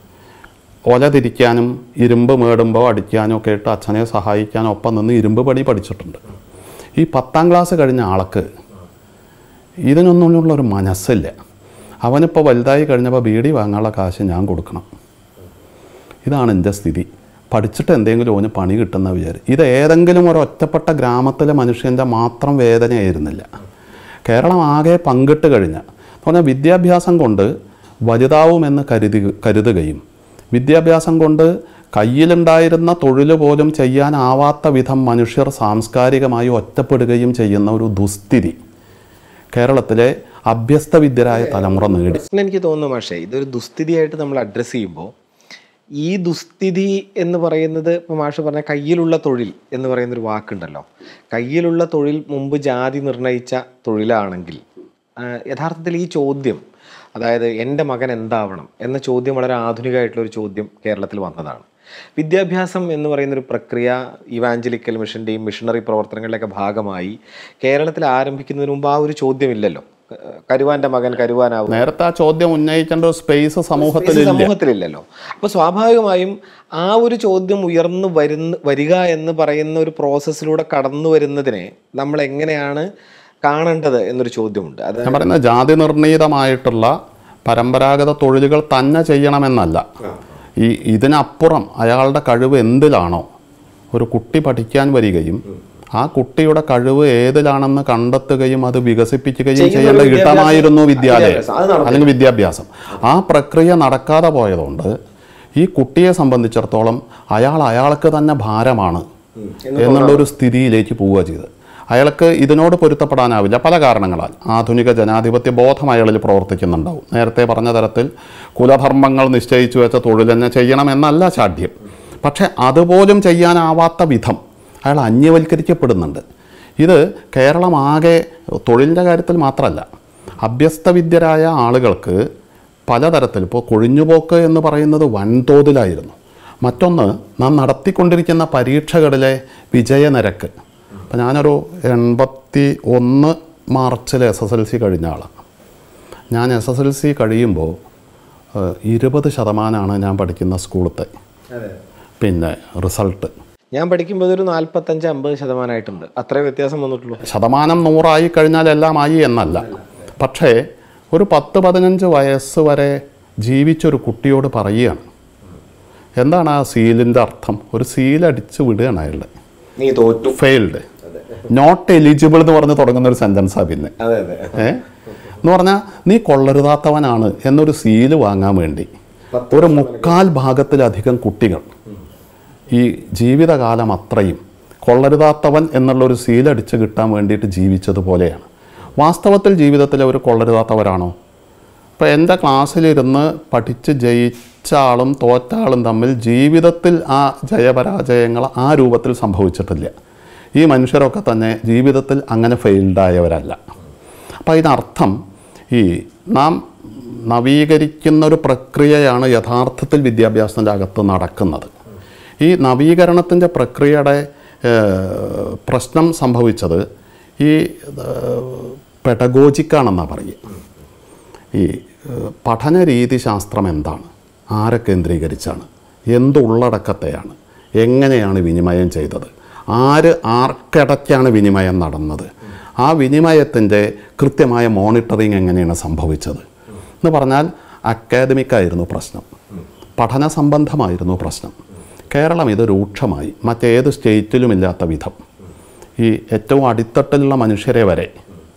Speaker 2: ഒല തിരിക്കാനും ഇരുമ്പ് മേടുമ്പോൾ അടിക്കാനും ഒക്കെ ഇട്ട് അച്ഛനെ സഹായിക്കാനും ഒപ്പം നിന്ന് ഇരുമ്പ് പണി പഠിച്ചിട്ടുണ്ട് ഈ പത്താം ക്ലാസ് കഴിഞ്ഞ ആൾക്ക് ഇതിനൊന്നുമുള്ളൊരു മനസ്സില്ല അവനിപ്പോൾ വലുതായി കഴിഞ്ഞപ്പോൾ ബീഡി വാങ്ങാനുള്ള കാശ് ഞാൻ കൊടുക്കണം ഇതാണ് എൻ്റെ സ്ഥിതി പഠിച്ചിട്ട് എന്തെങ്കിലും ഓന് പണി കിട്ടുന്ന വിചാരം ഇത് ഏതെങ്കിലും ഒരു ഒറ്റപ്പെട്ട ഗ്രാമത്തിലെ മനുഷ്യൻ്റെ മാത്രം വേദനയായിരുന്നില്ല കേരളം ആകെ പങ്കിട്ട് കഴിഞ്ഞ പറഞ്ഞാൽ വിദ്യാഭ്യാസം കൊണ്ട് വലുതാവുമെന്ന് കരുതി കരുതുകയും വിദ്യാഭ്യാസം കൊണ്ട് കയ്യിലുണ്ടായിരുന്ന തൊഴിൽ പോലും ചെയ്യാനാവാത്ത വിധം മനുഷ്യർ സാംസ്കാരികമായി ഒറ്റപ്പെടുകയും ചെയ്യുന്ന ഒരു ദുസ്ഥിതി കേരളത്തിലെ അഭ്യസ്തവിദ്യരായ തലമുറ നേടി
Speaker 1: പ്രശ്നം എനിക്ക് തോന്നുന്നു പക്ഷേ ഇതൊരു ദുസ്ഥിതിയായിട്ട് നമ്മൾ അഡ്രസ്സ് ചെയ്യുമ്പോൾ ഈ ദുസ്ഥിതി എന്ന് പറയുന്നത് ഇപ്പോൾ മാഷ് പറഞ്ഞ കയ്യിലുള്ള തൊഴിൽ എന്ന് പറയുന്നൊരു വാക്കുണ്ടല്ലോ കയ്യിലുള്ള തൊഴിൽ മുമ്പ് ജാതി നിർണയിച്ച തൊഴിലാണെങ്കിൽ ആ, യഥാർത്ഥത്തിൽ ഈ ചോദ്യം അതായത് എൻ്റെ മകൻ എന്താവണം എന്ന ചോദ്യം വളരെ ആധുനികമായിട്ടുള്ള ഒരു ചോദ്യം കേരളത്തിൽ വന്നതാണ് വിദ്യാഭ്യാസം എന്ന് പറയുന്നൊരു പ്രക്രിയ ഇവാഞ്ചലിക്കൽ മിഷൻ്റെയും മിഷണറി പ്രവർത്തനങ്ങളുടെയൊക്കെ ഭാഗമായി കേരളത്തിൽ ആരംഭിക്കുന്നതിന് മുമ്പ് ആ ഒരു ചോദ്യമില്ലല്ലോ കരുവാൻ്റെ മകൻ കരുവാനാവും
Speaker 2: നേരത്തെ ആ ചോദ്യം ഉന്നയിക്കേണ്ട ഒരു സ്പേസ് സമൂഹത്തിലില്ല
Speaker 1: സമൂഹത്തിലില്ലല്ലോ അപ്പൊ സ്വാഭാവികമായും ആ ഒരു ചോദ്യം ഉയർന്നു വരുന്ന വരിക എന്ന് പറയുന്ന ഒരു പ്രോസസ്സിലൂടെ കടന്നു വരുന്നതിനെ നമ്മൾ എങ്ങനെയാണ് കാണേണ്ടത് എന്നൊരു ചോദ്യമുണ്ട് അത്
Speaker 2: ഞാൻ പറയുന്നത് ജാതി നിർണീതമായിട്ടുള്ള പരമ്പരാഗത തൊഴിലുകൾ തന്നെ ചെയ്യണമെന്നല്ല ഈ ഇതിനപ്പുറം അയാളുടെ കഴിവ് എന്തിലാണോ ഒരു കുട്ടി പഠിക്കാൻ വരികയും ആ കുട്ടിയുടെ കഴിവ് ഏതിലാണെന്ന് കണ്ടെത്തുകയും അത് വികസിപ്പിക്കുകയും
Speaker 1: ചെയ്യുന്ന
Speaker 2: ചെയ്യേണ്ട
Speaker 1: ഒരു
Speaker 2: ഇടമായിരുന്നു
Speaker 1: വിദ്യാഭ്യാസം.
Speaker 2: വിദ്യാലയം
Speaker 1: വിദ്യാഭ്യാസം. അത് നടന്നില്ല.
Speaker 2: അല്ലെങ്കിൽ വിദ്യാഭ്യാസം ആ പ്രക്രിയ നടക്കാതെ പോയതുകൊണ്ട് ഈ കുട്ടിയെ സംബന്ധിച്ചിടത്തോളം അയാൾ അയാൾക്ക് തന്നെ ഭാരമാണ് എന്നുള്ള ഒരു സ്ഥിതിയിലേക്ക് പോവുക ചെയ്ത് അയാൾക്ക് ഇതിനോട് പൊരുത്തപ്പെടാനാവില്ല പല കാരണങ്ങളാൽ ആധുനിക ജനാധിപത്യ ബോധം അയാളിൽ പ്രവർത്തിക്കുന്നുണ്ടാവും നേരത്തെ പറഞ്ഞ തരത്തിൽ കുലധർമ്മങ്ങൾ നിശ്ചയിച്ചു വെച്ച തൊഴിൽ തന്നെ ചെയ്യണമെന്നല്ല ചാഠ്യം പക്ഷേ അതുപോലും ചെയ്യാനാവാത്ത വിധം അയാൾ അന്യവൽക്കരിക്കപ്പെടുന്നുണ്ട് ഇത് കേരളമാകെ തൊഴിലിൻ്റെ കാര്യത്തിൽ മാത്രമല്ല അഭ്യസ്തവിദ്യരായ ആളുകൾക്ക് പലതരത്തിൽ ഇപ്പോൾ കൊഴിഞ്ഞുപോക്ക് എന്ന് പറയുന്നത് വൻതോതിലായിരുന്നു മറ്റൊന്ന് നാം നടത്തിക്കൊണ്ടിരിക്കുന്ന പരീക്ഷകളിലെ വിജയനിരക്ക് അപ്പം ഞാനൊരു എൺപത്തി ഒന്ന് മാർച്ചിൽ എസ് എസ് എൽ സി കഴിഞ്ഞ ആളാണ് ഞാൻ എസ് എസ് എൽ സി കഴിയുമ്പോൾ ഏഹ്, ഇരുപത് ശതമാനമാണ് ഞാൻ പഠിക്കുന്ന സ്കൂളത്തെ പിന്നെ റിസൾട്ട്
Speaker 1: ഞാൻ പഠിക്കുമ്പോൾ ഒരു നാല്പത്തഞ്ച് അമ്പത് ശതമാനമായിട്ടുണ്ട് അത്രേ വ്യത്യാസം വന്നിട്ടുള്ളൂ
Speaker 2: ശതമാനം നൂറായി കഴിഞ്ഞാൽ എല്ലാം ആയി എന്നല്ല പക്ഷേ ഒരു പത്ത് പതിനഞ്ച് വയസ്സ് വരെ ജീവിച്ചൊരു കുട്ടിയോട് പറയുകയാണ് എന്താണ് ആ സീലിൻ്റെ അർത്ഥം ഒരു സീലടിച്ച് വിടുകയാണ് അയാളുടെ
Speaker 1: നീ തോറ്റു
Speaker 2: ഫെയിൽഡ് നോട്ട് എലിജിബിൾ എന്ന് പറഞ്ഞ് തുടങ്ങുന്ന ഒരു സെൻറ്റൻസാണ് പിന്നെ
Speaker 1: അതെ അതെ
Speaker 2: ഏ എന്ന് പറഞ്ഞാൽ നീ കൊള്ളരുതാത്തവനാണ് എന്നൊരു സീല് വാങ്ങാൻ വേണ്ടി ഒരു മുക്കാൽ ഭാഗത്തിലധികം കുട്ടികൾ ഈ ജീവിതകാലം അത്രയും കൊള്ളരുതാത്തവൻ എന്നുള്ളൊരു സീലടിച്ച് കിട്ടാൻ വേണ്ടിയിട്ട് ജീവിച്ചതുപോലെയാണ് വാസ്തവത്തിൽ ജീവിതത്തിൽ അവർ കൊള്ളരുതാത്തവരാണോ ഇപ്പോൾ എൻ്റെ ക്ലാസ്സിലിരുന്ന് പഠിച്ച് ജയിച്ച ആളും തോറ്റ ആളും തമ്മിൽ ജീവിതത്തിൽ ആ ജയപരാജയങ്ങൾ ആ രൂപത്തിൽ സംഭവിച്ചിട്ടില്ല ഈ മനുഷ്യരൊക്കെ തന്നെ ജീവിതത്തിൽ അങ്ങനെ ഫെയിൽഡായവരല്ല അപ്പോൾ അതിനർത്ഥം ഈ നാം നവീകരിക്കുന്ന ഒരു പ്രക്രിയയാണ് യഥാർത്ഥത്തിൽ വിദ്യാഭ്യാസത്തിൻ്റെ അകത്ത് നടക്കുന്നത് ഈ നവീകരണത്തിൻ്റെ പ്രക്രിയയുടെ ഏഹ്, പ്രശ്നം സംഭവിച്ചത് ഈ പെഡഗോജിക്കാണെന്നാണ് പറയുക ഈ ഏഹ്, പഠന രീതി ശാസ്ത്രം എന്താണ് ആരെ കേന്ദ്രീകരിച്ചാണ് എന്ത് ഉള്ളടക്കത്തെയാണ് എങ്ങനെയാണ് വിനിമയം ചെയ്തത് ആര് ആർക്കിടയ്ക്കാണ് വിനിമയം നടന്നത് ആ വിനിമയത്തിൻ്റെ കൃത്യമായ മോണിറ്ററിങ് എങ്ങനെയാണ് സംഭവിച്ചത് എന്ന് പറഞ്ഞാൽ അക്കാദമിക്കായിരുന്നു പ്രശ്നം പഠന സംബന്ധമായിരുന്നു പ്രശ്നം കേരളം ഇത് രൂക്ഷമായി മറ്റേത് സ്റ്റേറ്റിലും ഇല്ലാത്ത വിധം ഈ ഏറ്റവും അടിത്തട്ടിലുള്ള മനുഷ്യരെ വരെ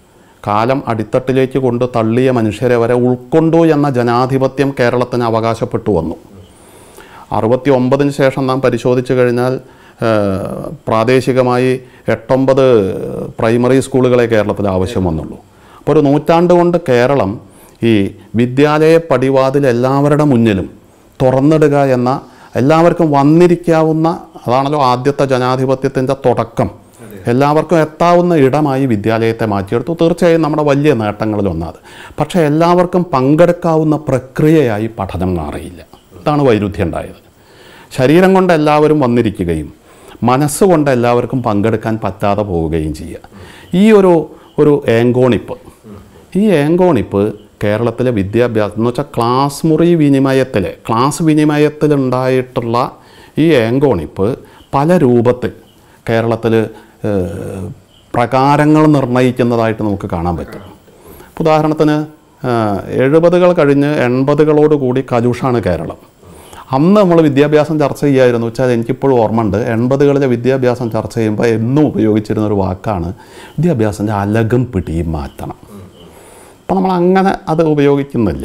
Speaker 2: കാലം അടിത്തട്ടിലേക്ക് കൊണ്ട് തള്ളിയ മനുഷ്യരെ വരെ ഉൾക്കൊണ്ടു എന്ന ജനാധിപത്യം കേരളത്തിന് അവകാശപ്പെട്ടു വന്നു അറുപത്തി ഒമ്പതിന് ശേഷം നാം പരിശോധിച്ചു കഴിഞ്ഞാൽ ഏഹ്, പ്രാദേശികമായി എട്ടൊമ്പത് പ്രൈമറി സ്കൂളുകളെ കേരളത്തിൽ ആവശ്യം വന്നുള്ളൂ അപ്പോൾ ഒരു നൂറ്റാണ്ട് കൊണ്ട് കേരളം ഈ വിദ്യാലയ പടിവാതിൽ എല്ലാവരുടെ മുന്നിലും തുറന്നിടുക എന്ന എല്ലാവർക്കും വന്നിരിക്കാവുന്ന അതാണല്ലോ ആദ്യത്തെ ജനാധിപത്യത്തിൻ്റെ തുടക്കം എല്ലാവർക്കും എത്താവുന്ന ഇടമായി വിദ്യാലയത്തെ മാറ്റിയെടുത്തു തീർച്ചയായും നമ്മുടെ വലിയ നേട്ടങ്ങളിലൊന്നത് പക്ഷേ എല്ലാവർക്കും പങ്കെടുക്കാവുന്ന പ്രക്രിയയായി പഠനം മാറിയില്ല ഇതാണ് വൈരുദ്ധ്യം ഉണ്ടായത് ശരീരം കൊണ്ട് എല്ലാവരും വന്നിരിക്കുകയും മനസ്സുകൊണ്ട് എല്ലാവർക്കും പങ്കെടുക്കാൻ പറ്റാതെ പോവുകയും ചെയ്യുക ഈ ഒരു ഒരു ഏങ്കോണിപ്പ് ഈ ഏങ്കോണിപ്പ് കേരളത്തിലെ വിദ്യാഭ്യാസം എന്ന് വെച്ചാൽ ക്ലാസ് മുറി വിനിമയത്തിൽ ക്ലാസ് വിനിമയത്തിലുണ്ടായിട്ടുള്ള ഈ ഏങ്കോണിപ്പ് പല രൂപത്തിൽ കേരളത്തിൽ ഏഹ്, പ്രകാരങ്ങൾ നിർണ്ണയിക്കുന്നതായിട്ട് നമുക്ക് കാണാൻ പറ്റും ഇപ്പൊ ഉദാഹരണത്തിന് എഴുപതുകൾ കഴിഞ്ഞ് എൺപതുകളോട് കൂടി കലുഷാണ് കേരളം അന്ന് നമ്മൾ വിദ്യാഭ്യാസം ചർച്ച ചെയ്യായിരുന്നു വെച്ചാൽ എനിക്കിപ്പോഴും ഓർമ്മയുണ്ട് എൺപതുകളിലെ വിദ്യാഭ്യാസം ചർച്ച ചെയ്യുമ്പോൾ എന്നും ഉപയോഗിച്ചിരുന്ന ഒരു വാക്കാണ് വിദ്യാഭ്യാസത്തിൻ്റെ അലകും പിടിയും മാറ്റണം അപ്പം നമ്മൾ അങ്ങനെ അത് ഉപയോഗിക്കുന്നില്ല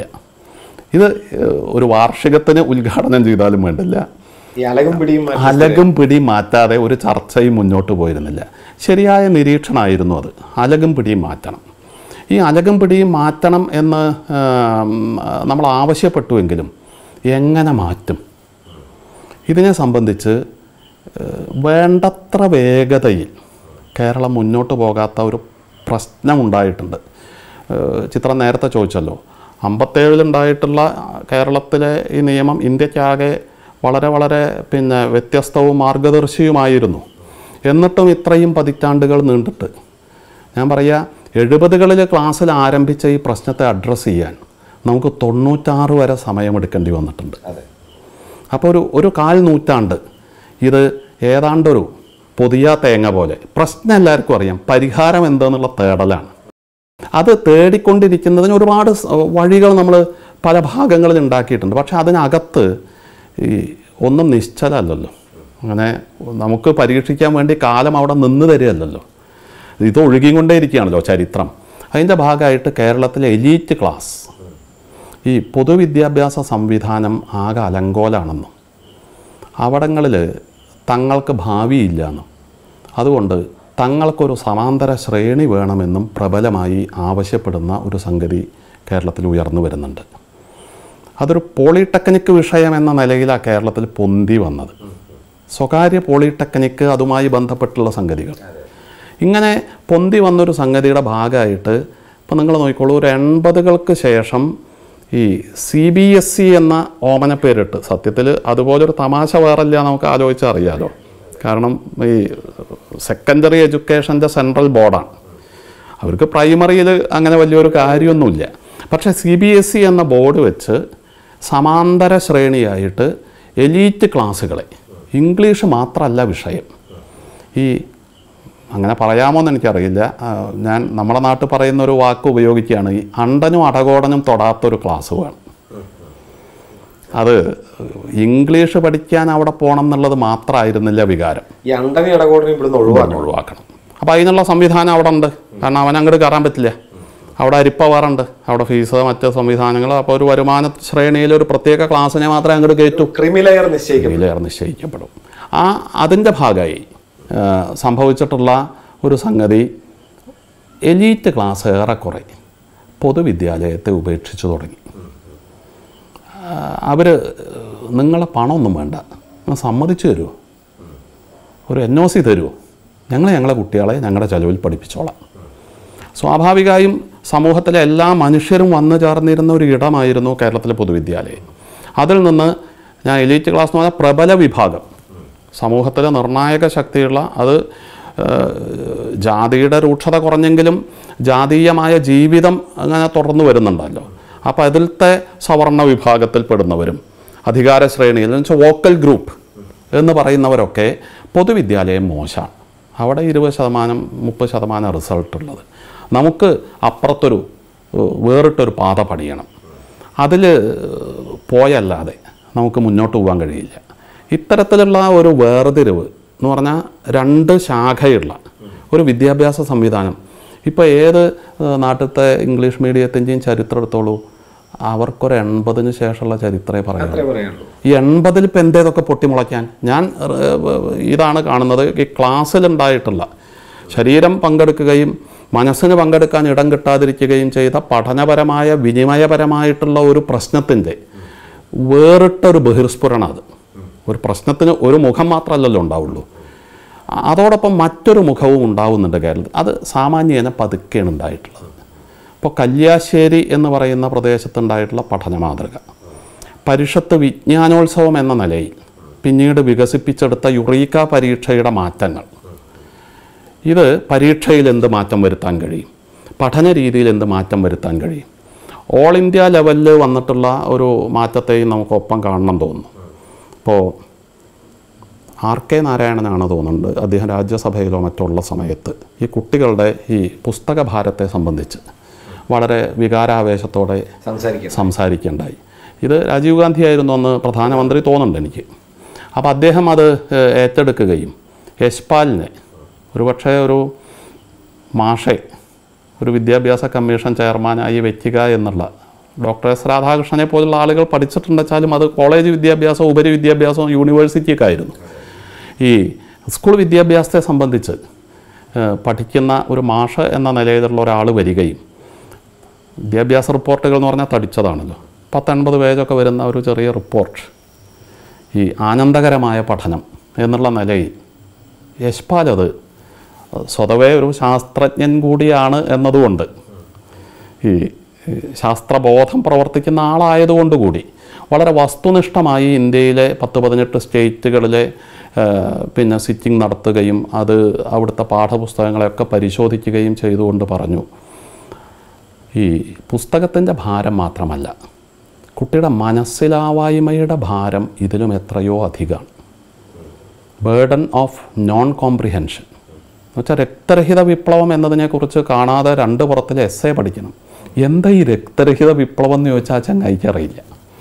Speaker 2: ഇത് ഏഹ്, ഒരു വാർഷികത്തിന് ഉദ്ഘാടനം ചെയ്താലും വേണ്ടില്ല
Speaker 1: ഈ അലകും പിടിയും മാറ്റി
Speaker 2: അലകും പിടിയും മാറ്റാതെ ഒരു ചർച്ചയും മുന്നോട്ട് പോയിരുന്നില്ല ശരിയായ നിരീക്ഷണമായിരുന്നു അത് അലകും പിടിയും മാറ്റണം ഈ അലകും പിടിയും മാറ്റണം എന്ന് ആം, നമ്മൾ ആവശ്യപ്പെട്ടുവെങ്കിലും എങ്ങനെ മാറ്റും ഇതിനെ സംബന്ധിച്ച് ഏഹ്, വേണ്ടത്ര വേഗതയിൽ കേരളം മുന്നോട്ട് പോകാത്ത ഒരു പ്രശ്നമുണ്ടായിട്ടുണ്ട് ഏഹ്, ചിത്രം നേരത്തെ ചോദിച്ചല്ലോ അമ്പത്തേഴിലുണ്ടായിട്ടുള്ള കേരളത്തിലെ ഈ നിയമം ഇന്ത്യക്കാകെ വളരെ വളരെ പിന്നെ വ്യത്യസ്തവും മാർഗദർശിയുമായിരുന്നു എന്നിട്ടും ഇത്രയും പതിറ്റാണ്ടുകൾ നീണ്ടിട്ട് ഞാൻ പറയാ എഴുപതുകളിൽ ക്ലാസ്സിൽ ആരംഭിച്ച ഈ പ്രശ്നത്തെ അഡ്രസ്സ് ചെയ്യാൻ നമുക്ക് തൊണ്ണൂറ്റാറ് വരെ സമയമെടുക്കേണ്ടി വന്നിട്ടുണ്ട്
Speaker 1: അതെ
Speaker 2: അപ്പോൾ ഒരു ഒരു കാൽ നൂറ്റാണ്ട് ഇത് ഏതാണ്ടൊരു പൊതിയ തേങ്ങ പോലെ പ്രശ്നം എല്ലാവർക്കും അറിയാം പരിഹാരം എന്തെന്നുള്ള തേടലാണ് അത് തേടിക്കൊണ്ടിരിക്കുന്നതിന് ഒരുപാട് സ- വഴികൾ നമ്മൾ പല ഭാഗങ്ങളിൽ ഉണ്ടാക്കിയിട്ടുണ്ട് പക്ഷെ അതിനകത്ത് ഈ ഒന്നും നിശ്ചലമല്ലല്ലോ അങ്ങനെ നമുക്ക് പരീക്ഷിക്കാൻ വേണ്ടി കാലം അവിടെ നിന്ന് തരികയല്ലല്ലോ ഇത് ഒഴുകിക്കൊണ്ടേയിരിക്കുകയാണല്ലോ ചരിത്രം അതിൻ്റെ ഭാഗമായിട്ട് കേരളത്തിലെ എലീറ്റ് ക്ലാസ് ഈ പൊതുവിദ്യാഭ്യാസ സംവിധാനം ആകെ അലങ്കോലാണെന്നും അവിടങ്ങളിൽ തങ്ങൾക്ക് ഭാവിയില്ല എന്നും അതുകൊണ്ട് തങ്ങൾക്കൊരു സമാന്തര ശ്രേണി വേണമെന്നും പ്രബലമായി ആവശ്യപ്പെടുന്ന ഒരു സംഗതി കേരളത്തിൽ ഉയർന്നു വരുന്നുണ്ട് അതൊരു പോളിടെക്നിക് വിഷയം എന്ന നിലയിലാണ് കേരളത്തിൽ പൊന്തി വന്നത് സ്വകാര്യ പോളിടെക്നിക്ക് അതുമായി ബന്ധപ്പെട്ടുള്ള സംഗതികൾ ഇങ്ങനെ പൊന്തി വന്നൊരു സംഗതിയുടെ ഭാഗമായിട്ട് ഇപ്പം നിങ്ങൾ നോക്കിക്കോളൂ ഒരു എൺപതുകൾക്ക് ശേഷം ഈ സി ബി എസ് സി എന്ന ഓമന പേരിട്ട് സത്യത്തിൽ അതുപോലൊരു തമാശ വേറല്ല നമുക്ക് ആലോചിച്ചാൽ അറിയാലോ കാരണം ഈ സെക്കൻഡറി എഡ്യൂക്കേഷൻ്റെ സെൻട്രൽ ബോർഡാണ് അവർക്ക് പ്രൈമറിയിൽ അങ്ങനെ വലിയൊരു കാര്യമൊന്നുമില്ല പക്ഷേ സി ബി എസ് ഇ എന്ന ബോർഡ് വെച്ച് സമാന്തര ശ്രേണിയായിട്ട് എലീറ്റ് ക്ലാസ്സുകളെ ഇംഗ്ലീഷ് മാത്രമല്ല വിഷയം ഈ അങ്ങനെ പറയാമോ എന്ന് എനിക്കറിയില്ല ആ, ഞാൻ നമ്മുടെ നാട്ടിൽ പറയുന്ന ഒരു വാക്ക് ഉപയോഗിക്കുകയാണ് ഈ അണ്ടനും അടകോടനും തൊടാത്തൊരു ക്ലാസ് വേണം അത് ഇംഗ്ലീഷ് പഠിക്കാൻ അവിടെ പോകണം എന്നുള്ളത് മാത്രമായിരുന്നില്ല വികാരം
Speaker 1: ഈ അണ്ടനെ ഇടകോടിനെ ഇവിടുന്ന് ഒഴിവാക്കണം
Speaker 2: ഒഴിവാക്കണം അപ്പോൾ അതിനുള്ള സംവിധാനം അവിടെ ഉണ്ട് കാരണം അവൻ അങ്ങോട്ട് കയറാൻ പറ്റില്ല അവിടെ അരിപ്പവാറുണ്ട് അവിടെ ഫീസ് മറ്റ് സംവിധാനങ്ങൾ അപ്പോൾ ഒരു വരുമാന ശ്രേണിയിൽ ഒരു പ്രത്യേക ക്ലാസ്സിനെ മാത്രമേ അങ്ങോട്ട് കയറ്റൂ
Speaker 1: ക്രിമി ലെയർ നിശ്ചയിക്കും
Speaker 2: വിലയേറെ നിശ്ചയിക്കപ്പെടും ആ അതിൻ്റെ ഭാഗമായി ആ, സംഭവിച്ചിട്ടുള്ള ഒരു സംഗതി എലീറ്റ് ക്ലാസ് ഏറെക്കുറെ പൊതുവിദ്യാലയത്തെ ഉപേക്ഷിച്ചു തുടങ്ങി അവർ നിങ്ങളെ പണമൊന്നും വേണ്ട നിങ്ങൾ സമ്മതിച്ചു തരുമോ ഒരു എൻ ഒ സി തരുമോ ഞങ്ങൾ ഞങ്ങളെ കുട്ടികളെ ഞങ്ങളുടെ ചെലവിൽ പഠിപ്പിച്ചോളാം സ്വാഭാവികമായും സമൂഹത്തിലെ എല്ലാ മനുഷ്യരും വന്നു ചേർന്നിരുന്ന ഒരു ഇടമായിരുന്നു കേരളത്തിലെ പൊതുവിദ്യാലയം അതിൽ നിന്ന് ഞാൻ എലീറ്റ് ക്ലാസ് എന്ന് പറഞ്ഞാൽ പ്രബല വിഭാഗം സമൂഹത്തിലെ നിർണായക ശക്തിയുള്ള അത് ഏഹ്, ജാതിയുടെ രൂക്ഷത കുറഞ്ഞെങ്കിലും ജാതീയമായ ജീവിതം അങ്ങനെ തുടർന്നു വരുന്നുണ്ടല്ലോ അപ്പോൾ അതിലത്തെ സവർണ വിഭാഗത്തിൽപ്പെടുന്നവരും അധികാര ശ്രേണിയിൽ എന്ന് വെച്ചാൽ വോക്കൽ ഗ്രൂപ്പ് എന്ന് പറയുന്നവരൊക്കെ പൊതുവിദ്യാലയം മോശമാണ് അവിടെ ഇരുപത് ശതമാനം മുപ്പത് ശതമാനം റിസൾട്ട് ഉള്ളത് നമുക്ക് അപ്പുറത്തൊരു ഏഹ്, വേറിട്ടൊരു പാത പണിയണം അതിൽ പോയല്ലാതെ നമുക്ക് മുന്നോട്ട് പോകാൻ കഴിയില്ല ഇത്തരത്തിലുള്ള ഒരു വേർതിരിവ് എന്ന് പറഞ്ഞാൽ രണ്ട് ശാഖയുള്ള ഒരു വിദ്യാഭ്യാസ സംവിധാനം ഇപ്പോൾ ഏത് ഏഹ്, നാട്ടിലത്തെ ഇംഗ്ലീഷ് മീഡിയത്തിൻ്റെയും ചരിത്രം എടുത്തോളൂ അവർക്കൊരു എൺപതിന് ശേഷമുള്ള ചരിത്രമേ പറയാം
Speaker 1: അത്രേ പറയാനുള്ളൂ
Speaker 2: ഈ എൺപതിൽ ഇപ്പം എന്തേതൊക്കെ പൊട്ടിമുളയ്ക്കാൻ ഞാൻ ഏഹ്, ഇതാണ് കാണുന്നത് ഈ ക്ലാസ്സിലുണ്ടായിട്ടുള്ള ശരീരം പങ്കെടുക്കുകയും മനസ്സിന് പങ്കെടുക്കാൻ ഇടം കിട്ടാതിരിക്കുകയും ചെയ്ത പഠനപരമായ വിനിമയപരമായിട്ടുള്ള ഒരു പ്രശ്നത്തിൻ്റെ വേറിട്ടൊരു ബഹിർസ്ഫുരണം അത് ഒരു പ്രശ്നത്തിന് ഒരു മുഖം മാത്രമല്ലല്ലോ ഉണ്ടാവുള്ളൂ അ- അതോടൊപ്പം മറ്റൊരു മുഖവും ഉണ്ടാവുന്നുണ്ട് കേരളത്തിൽ അത് സാമാന്യേന പതുക്കെയാണ് ഉണ്ടായിട്ടുള്ളത് ഇപ്പോൾ കല്യാശ്ശേരി എന്ന് പറയുന്ന പ്രദേശത്തുണ്ടായിട്ടുള്ള പഠന മാതൃക പരിഷത്ത് വിജ്ഞാനോത്സവം എന്ന നിലയിൽ പിന്നീട് വികസിപ്പിച്ചെടുത്ത യുറീക്ക പരീക്ഷയുടെ മാറ്റങ്ങൾ ഇത് പരീക്ഷയിൽ എന്ത് മാറ്റം വരുത്താൻ കഴിയും പഠന രീതിയിൽ എന്ത് മാറ്റം വരുത്താൻ കഴിയും ഓൾ ഇന്ത്യ ലെവലിൽ വന്നിട്ടുള്ള ഒരു മാറ്റത്തെയും നമുക്ക് ഒപ്പം കാണണം തോന്നുന്നു ഇപ്പോൾ ആർ കെ നാരായണനാണ് തോന്നുന്നുണ്ട് അദ്ദേഹം രാജ്യസഭയിലോ മറ്റുള്ള സമയത്ത് ഈ കുട്ടികളുടെ ഈ പുസ്തക ഭാരത്തെ സംബന്ധിച്ച് വളരെ വികാരാവേശത്തോടെ
Speaker 1: സംസാരിക്കാം
Speaker 2: സംസാരിക്കുകയുണ്ടായി ഇത് രാജീവ് ഗാന്ധി ആയിരുന്നു അന്ന് പ്രധാനമന്ത്രി തോന്നുന്നുണ്ട് എനിക്ക് അപ്പോൾ അദ്ദേഹം അത് ഏഹ്, ഏറ്റെടുക്കുകയും യശ്പാലിനെ ഒരുപക്ഷെ ഒരു മാഷെ ഒരു വിദ്യാഭ്യാസ കമ്മീഷൻ ചെയർമാനായി വെക്കുക എന്നുള്ള ഡോക്ടർ എസ് രാധാകൃഷ്ണനെ പോലുള്ള ആളുകൾ പഠിച്ചിട്ടുണ്ടെച്ചാലും അത് കോളേജ് വിദ്യാഭ്യാസം ഉപരി വിദ്യാഭ്യാസം യൂണിവേഴ്സിറ്റിയൊക്കെ ആയിരുന്നു ഈ സ്കൂൾ വിദ്യാഭ്യാസത്തെ സംബന്ധിച്ച് ഏഹ്, പഠിക്കുന്ന ഒരു മാഷ് എന്ന നിലയിലുള്ള ഒരാൾ വരികയും വിദ്യാഭ്യാസ റിപ്പോർട്ടുകൾ എന്ന് പറഞ്ഞാൽ തടിച്ചതാണല്ലോ പത്തൊൻപത് പേജൊക്കെ വരുന്ന ഒരു ചെറിയ റിപ്പോർട്ട് ഈ ആനന്ദകരമായ പഠനം എന്നുള്ള നിലയിൽ യശ്പാൽ അത് സ്വതവേ ഒരു ശാസ്ത്രജ്ഞൻ കൂടിയാണ് എന്നതുകൊണ്ട് ഈ ഈ ശാസ്ത്രബോധം പ്രവർത്തിക്കുന്ന ആളായതുകൊണ്ട് കൂടി വളരെ വസ്തുനിഷ്ഠമായി ഇന്ത്യയിലെ പത്ത് പതിനെട്ട് സ്റ്റേറ്റുകളിലെ ആ, പിന്നെ സിറ്റിംഗ് നടത്തുകയും അത് അവിടുത്തെ പാഠപുസ്തകങ്ങളെയൊക്കെ പരിശോധിക്കുകയും ചെയ്തുകൊണ്ട് പറഞ്ഞു ഈ പുസ്തകത്തിൻ്റെ ഭാരം മാത്രമല്ല കുട്ടിയുടെ മനസ്സിലാവായ്മയുടെ ഭാരം ഇതിലും എത്രയോ അധികമാണ് ബേർഡൻ ഓഫ് നോൺ കോംപ്രിഹെൻഷൻ എന്ന് വെച്ചാൽ രക്തരഹിത വിപ്ലവം എന്നതിനെക്കുറിച്ച് കാണാതെ രണ്ട് പുറത്തിൽ എസ് എ പഠിക്കണം എന്താ ഈ രക്തരഹിത വിപ്ലവം എന്ന് ചോദിച്ചാൽ ആ ചങ്ങായിക്ക് അറിയില്ല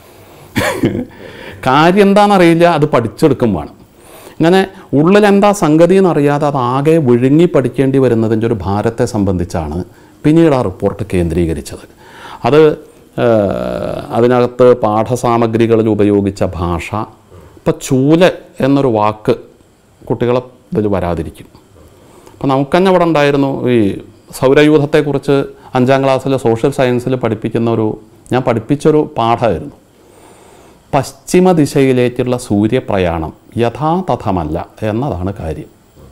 Speaker 2: കാര്യം എന്താണെന്നറിയില്ല അത് പഠിച്ചെടുക്കും വേണം ഇങ്ങനെ ഉള്ളിൽ എന്താ സംഗതി എന്നറിയാതെ അത് ആകെ വിഴുങ്ങി പഠിക്കേണ്ടി വരുന്നതിൻ്റെ ഒരു ഭാരത്തെ സംബന്ധിച്ചാണ് പിന്നീട് ആ റിപ്പോർട്ട് കേന്ദ്രീകരിച്ചത് അത് ഏഹ്, അതിനകത്ത് പാഠസാമഗ്രികളിൽ ഉപയോഗിച്ച ഭാഷ ഇപ്പം ചൂല എന്നൊരു വാക്ക് കുട്ടികളെ ഇതിൽ വരാതിരിക്കും അപ്പം നമുക്ക് തന്നെ ഇവിടെ ഉണ്ടായിരുന്നു ഈ സൗരയൂഥത്തെക്കുറിച്ച് അഞ്ചാം ക്ലാസ്സിൽ സോഷ്യൽ സയൻസിൽ പഠിപ്പിക്കുന്ന ഒരു ഞാൻ പഠിപ്പിച്ചൊരു പാഠമായിരുന്നു പശ്ചിമ ദിശയിലേക്കുള്ള സൂര്യപ്രയാണം യഥാതഥമല്ല എന്നതാണ് കാര്യം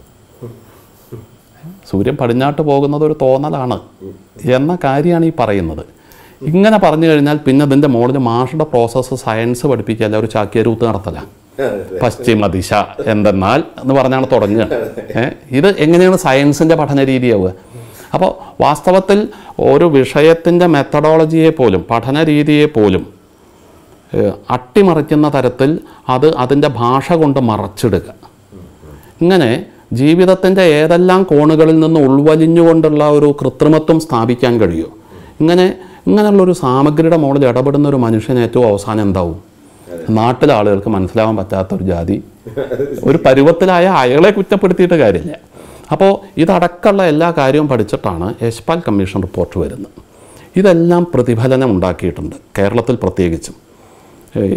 Speaker 2: സൂര്യൻ പടിഞ്ഞാട്ട് പോകുന്നത് ഒരു തോന്നലാണ് എന്ന കാര്യമാണ് ഈ പറയുന്നത് ഇങ്ങനെ പറഞ്ഞു കഴിഞ്ഞാൽ പിന്നെ ഇതിൻ്റെ മുകളിൽ മാഷുടെ പ്രോസസ്സ് സയൻസ് പഠിപ്പിക്കുകയല്ല ഒരു ചാക്യാരൂത്ത് നടത്തല പശ്ചിമ ദിശ എന്തെന്നാൽ എന്ന് പറഞ്ഞാണ് തുടങ്ങുക ഏ? ഇത് എങ്ങനെയാണ് സയൻസിൻ്റെ പഠന രീതിയാവുക അപ്പോൾ വാസ്തവത്തിൽ ഒരു വിഷയത്തിൻ്റെ മെത്തഡോളജിയെ പോലും പഠന രീതിയെ പോലും ഏഹ്, അട്ടിമറിക്കുന്ന തരത്തിൽ അത് അതിൻ്റെ ഭാഷ കൊണ്ട് മറച്ചിടുക ഇങ്ങനെ ജീവിതത്തിൻ്റെ ഏതെല്ലാം കോണുകളിൽ നിന്ന് ഉൾവലിഞ്ഞുകൊണ്ടുള്ള ഒരു കൃത്രിമത്വം സ്ഥാപിക്കാൻ കഴിയുമോ ഇങ്ങനെ ഇങ്ങനെയുള്ളൊരു സാമഗ്രിയുടെ മുകളിൽ ഇടപെടുന്ന ഒരു മനുഷ്യന് ഏറ്റവും അവസാനം എന്താവും നാട്ടിലെ ആളുകൾക്ക് മനസ്സിലാവാൻ പറ്റാത്ത ഒരു ജാതി ഒരു പരുവത്തിലായ അയാളെ കുറ്റപ്പെടുത്തിയിട്ട് കാര്യമില്ല അപ്പോൾ ഇതടക്കമുള്ള എല്ലാ കാര്യവും പഠിച്ചിട്ടാണ് യശ്പാൽ കമ്മീഷൻ റിപ്പോർട്ട് വരുന്നത് ഇതെല്ലാം പ്രതിഫലനം ഉണ്ടാക്കിയിട്ടുണ്ട് കേരളത്തിൽ പ്രത്യേകിച്ചും ഏഹ്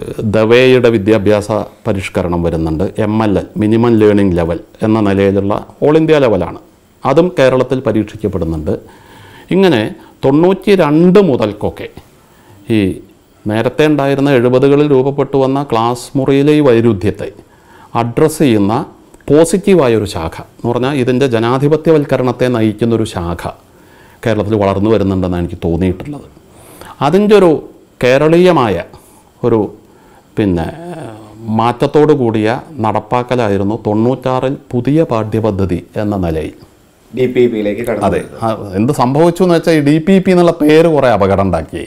Speaker 2: ദവേയുടെ വിദ്യാഭ്യാസ പരിഷ്കരണം വരുന്നുണ്ട് M L L minimum learning level എന്ന നിലയിലുള്ള ഓൾ ഇന്ത്യ ലെവലാണ് അതും കേരളത്തിൽ പരീക്ഷിക്കപ്പെടുന്നുണ്ട് ഇങ്ങനെ തൊണ്ണൂറ്റി രണ്ട് മുതൽക്കൊക്കെ ഈ നേരത്തെ ഉണ്ടായിരുന്ന എഴുപതുകളിൽ രൂപപ്പെട്ടു വന്ന ക്ലാസ് മുറിയിലെ ഈ വൈരുദ്ധ്യത്തെ അഡ്രസ്സ് ചെയ്യുന്ന പോസിറ്റീവായ ഒരു ശാഖ എന്ന് പറഞ്ഞാൽ ഇതിൻ്റെ ജനാധിപത്യവൽക്കരണത്തെ നയിക്കുന്ന ഒരു ശാഖ കേരളത്തിൽ വളർന്നു വരുന്നുണ്ടെന്നാണ് എനിക്ക് തോന്നിയിട്ടുള്ളത് അതിൻ്റെ ഒരു കേരളീയമായ ഒരു പിന്നെ മാറ്റത്തോടു കൂടിയ നടപ്പാക്കലായിരുന്നു തൊണ്ണൂറ്റാറിൽ പുതിയ പാഠ്യപദ്ധതി എന്ന നിലയിൽ
Speaker 1: ഡി പി പിയിലേക്ക് കടന്നു
Speaker 2: അതെ ആ, എന്ത് സംഭവിച്ചു എന്ന് വെച്ചാൽ ഈ ഡി പി പി എന്നുള്ള പേര് കുറേ അപകടം ഉണ്ടാക്കി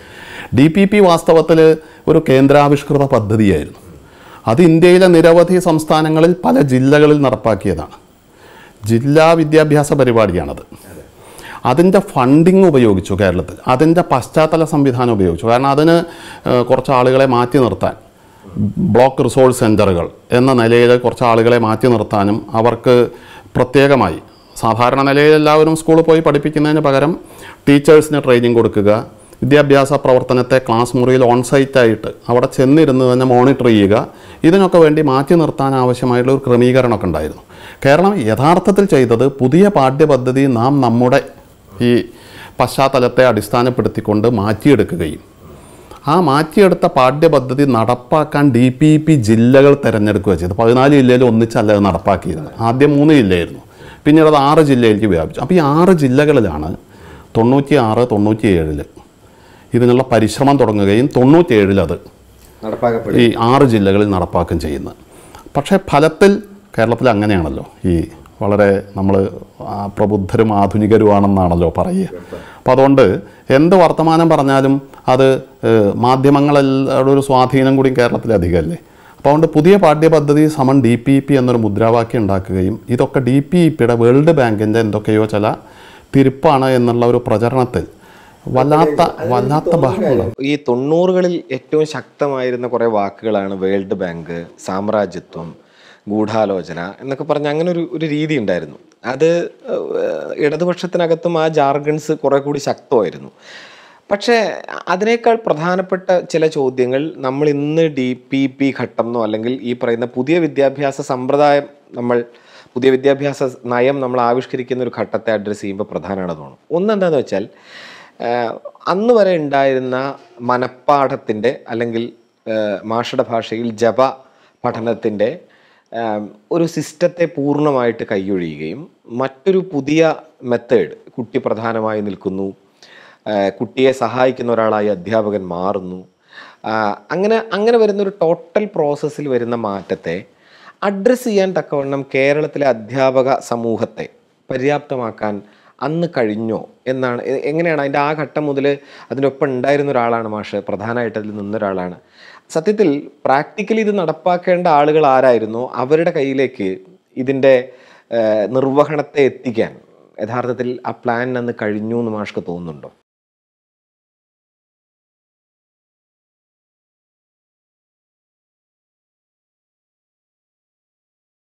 Speaker 2: ഡി പി പി വാസ്തവത്തിൽ ഒരു കേന്ദ്രാവിഷ്കൃത പദ്ധതിയായിരുന്നു അത് ഇന്ത്യയിലെ നിരവധി സംസ്ഥാനങ്ങളിൽ പല ജില്ലകളിൽ നടപ്പാക്കിയതാണ് ജില്ലാ വിദ്യാഭ്യാസ പരിപാടിയാണത് അതിൻ്റെ ഫണ്ടിങ് ഉപയോഗിച്ചു കേരളത്തിൽ അതിൻ്റെ പശ്ചാത്തല സംവിധാനം ഉപയോഗിച്ചു കാരണം അതിന് ഏഹ്, കുറച്ച് ആളുകളെ മാറ്റി നിർത്താൻ ബ്ലോക്ക് റിസോഴ്സ് സെൻ്ററുകൾ എന്ന നിലയിൽ കുറച്ച് ആളുകളെ മാറ്റി നിർത്താനും അവർക്ക് പ്രത്യേകമായി സാധാരണ നിലയിൽ എല്ലാവരും സ്കൂളിൽ പോയി പഠിപ്പിക്കുന്നതിന് പകരം ടീച്ചേഴ്സിന് ട്രെയിനിങ് കൊടുക്കുക വിദ്യാഭ്യാസ പ്രവർത്തനത്തെ ക്ലാസ് മുറിയിൽ ഓൺസൈറ്റായിട്ട് അവിടെ ചെന്നിരുന്ന് തന്നെ മോണിറ്റർ ചെയ്യുക ഇതിനൊക്കെ വേണ്ടി മാറ്റി നിർത്താൻ ആവശ്യമായിട്ടുള്ള ഒരു ക്രമീകരണമൊക്കെ ഉണ്ടായിരുന്നു കേരളം യഥാർത്ഥത്തിൽ ചെയ്തത് പുതിയ പാഠ്യപദ്ധതി നാം നമ്മുടെ ഈ പശ്ചാത്തലത്തെ അടിസ്ഥാനപ്പെടുത്തിക്കൊണ്ട് മാറ്റിയെടുക്കുകയും ആ മാറ്റിയെടുത്ത പാഠ്യപദ്ധതി നടപ്പാക്കാൻ ഡി പി പി ജില്ലകൾ തിരഞ്ഞെടുക്കുക ചെയ്തു പതിനാല് ജില്ലയിൽ ഒന്നിച്ചല്ല അത് നടപ്പാക്കിയിരുന്നത് ആദ്യം മൂന്ന് ജില്ലയായിരുന്നു പിന്നീട് അത് ആറ് ജില്ലയിലേക്ക് വ്യാപിച്ചു അപ്പോൾ ഈ ആറ് ജില്ലകളിലാണ് തൊണ്ണൂറ്റി ആറ് തൊണ്ണൂറ്റി ഏഴിൽ ഇതിനുള്ള പരിശ്രമം തുടങ്ങുകയും തൊണ്ണൂറ്റിയേഴിൽ അത്
Speaker 1: നടപ്പാക്കപ്പെടും
Speaker 2: ഈ ആറ് ജില്ലകളിൽ നടപ്പാക്കുകയും ചെയ്യുന്നത് പക്ഷേ ഫലത്തിൽ കേരളത്തിൽ അങ്ങനെയാണല്ലോ ഈ വളരെ നമ്മൾ പ്രബുദ്ധരും ആധുനികരുമാണെന്നാണല്ലോ പറയുക അപ്പോൾ അതുകൊണ്ട് എന്ത് വർത്തമാനം പറഞ്ഞാലും അത് ഏഹ്, മാധ്യമങ്ങളുടെ ഒരു സ്വാധീനം കൂടി കേരളത്തിൽ അധികമല്ലേ അപ്പോൾ അതുകൊണ്ട് പുതിയ പാഠ്യപദ്ധതി സമൺ ഡി പി പി എന്നൊരു മുദ്രാവാക്യം ഉണ്ടാക്കുകയും ഇതൊക്കെ ഡി പി പിയുടെ വേൾഡ് ബാങ്കിൻ്റെ എന്തൊക്കെയോ ചില തിരുപ്പാണ് എന്നുള്ള ഒരു പ്രചരണത്തിൽ വല്ലാത്ത വല്ലാത്ത ബഹളം
Speaker 1: ഈ തൊണ്ണൂറുകളിൽ ഏറ്റവും ശക്തമായിരുന്ന കുറേ വാക്കുകളാണ് വേൾഡ് ബാങ്ക് സാമ്രാജ്യത്വം ഗൂഢാലോചന എന്നൊക്കെ പറഞ്ഞ അങ്ങനെ ഒരു ഒരു രീതി ഉണ്ടായിരുന്നു അത് ഏഹ്, ഇടതുപക്ഷത്തിനകത്തും ആ ജാർഗൺസ് കുറെ കൂടി ശക്തമായിരുന്നു പക്ഷേ അതിനേക്കാൾ പ്രധാനപ്പെട്ട ചില ചോദ്യങ്ങൾ നമ്മൾ ഇന്ന് ഡി പി പി ഘട്ടം എന്നോ അല്ലെങ്കിൽ ഈ പറയുന്ന പുതിയ വിദ്യാഭ്യാസ സമ്പ്രദായം നമ്മൾ പുതിയ വിദ്യാഭ്യാസ നയം നമ്മൾ ആവിഷ്കരിക്കുന്ന ഒരു ഘട്ടത്തെ അഡ്രസ്സ് ചെയ്യുമ്പോൾ പ്രധാനമാണ് തോന്നുന്നു ഒന്ന് എന്താണെന്ന് വെച്ചാൽ ആഹ് അന്ന് വരെ ഉണ്ടായിരുന്ന മനപ്പാഠത്തിൻ്റെ അല്ലെങ്കിൽ ആഹ് മാഷയുടെ ഭാഷയിൽ ജപ പഠനത്തിൻ്റെ ആം, ഒരു സിസ്റ്റത്തെ പൂർണ്ണമായിട്ട് കൈയൊഴിയുകയും മറ്റൊരു പുതിയ മെത്തേഡ് കുട്ടി പ്രധാനമായി നിൽക്കുന്നു ആഹ് കുട്ടിയെ സഹായിക്കുന്ന ഒരാളായി അധ്യാപകൻ മാറുന്നു ആഹ് അങ്ങനെ അങ്ങനെ വരുന്ന ഒരു ടോട്ടൽ പ്രോസസ്സിൽ വരുന്ന മാറ്റത്തെ അഡ്രസ്സ് ചെയ്യാൻ തക്കവണ്ണം കേരളത്തിലെ അധ്യാപക സമൂഹത്തെ പര്യാപ്തമാക്കാൻ അന്ന് കഴിഞ്ഞോ എന്നാണ് എ- എങ്ങനെയാണ് അതിൻ്റെ ആ ഘട്ടം മുതൽ അതിനൊപ്പം ഉണ്ടായിരുന്ന ഒരാളാണ് മാഷ് പ്രധാനമായിട്ട് അതിൽ നിന്നൊരാളാണ് സത്യത്തിൽ പ്രാക്ടിക്കലി ഇത് നടപ്പാക്കേണ്ട ആളുകൾ ആരായിരുന്നോ അവരുടെ കയ്യിലേക്ക് ഇതിൻ്റെ ഏഹ്, നിർവഹണത്തെ എത്തിക്കാൻ യഥാർത്ഥത്തിൽ ആ പ്ലാൻ അന്ന് കഴിഞ്ഞു എന്ന് മാഷ്ക്ക് തോന്നുന്നുണ്ടോ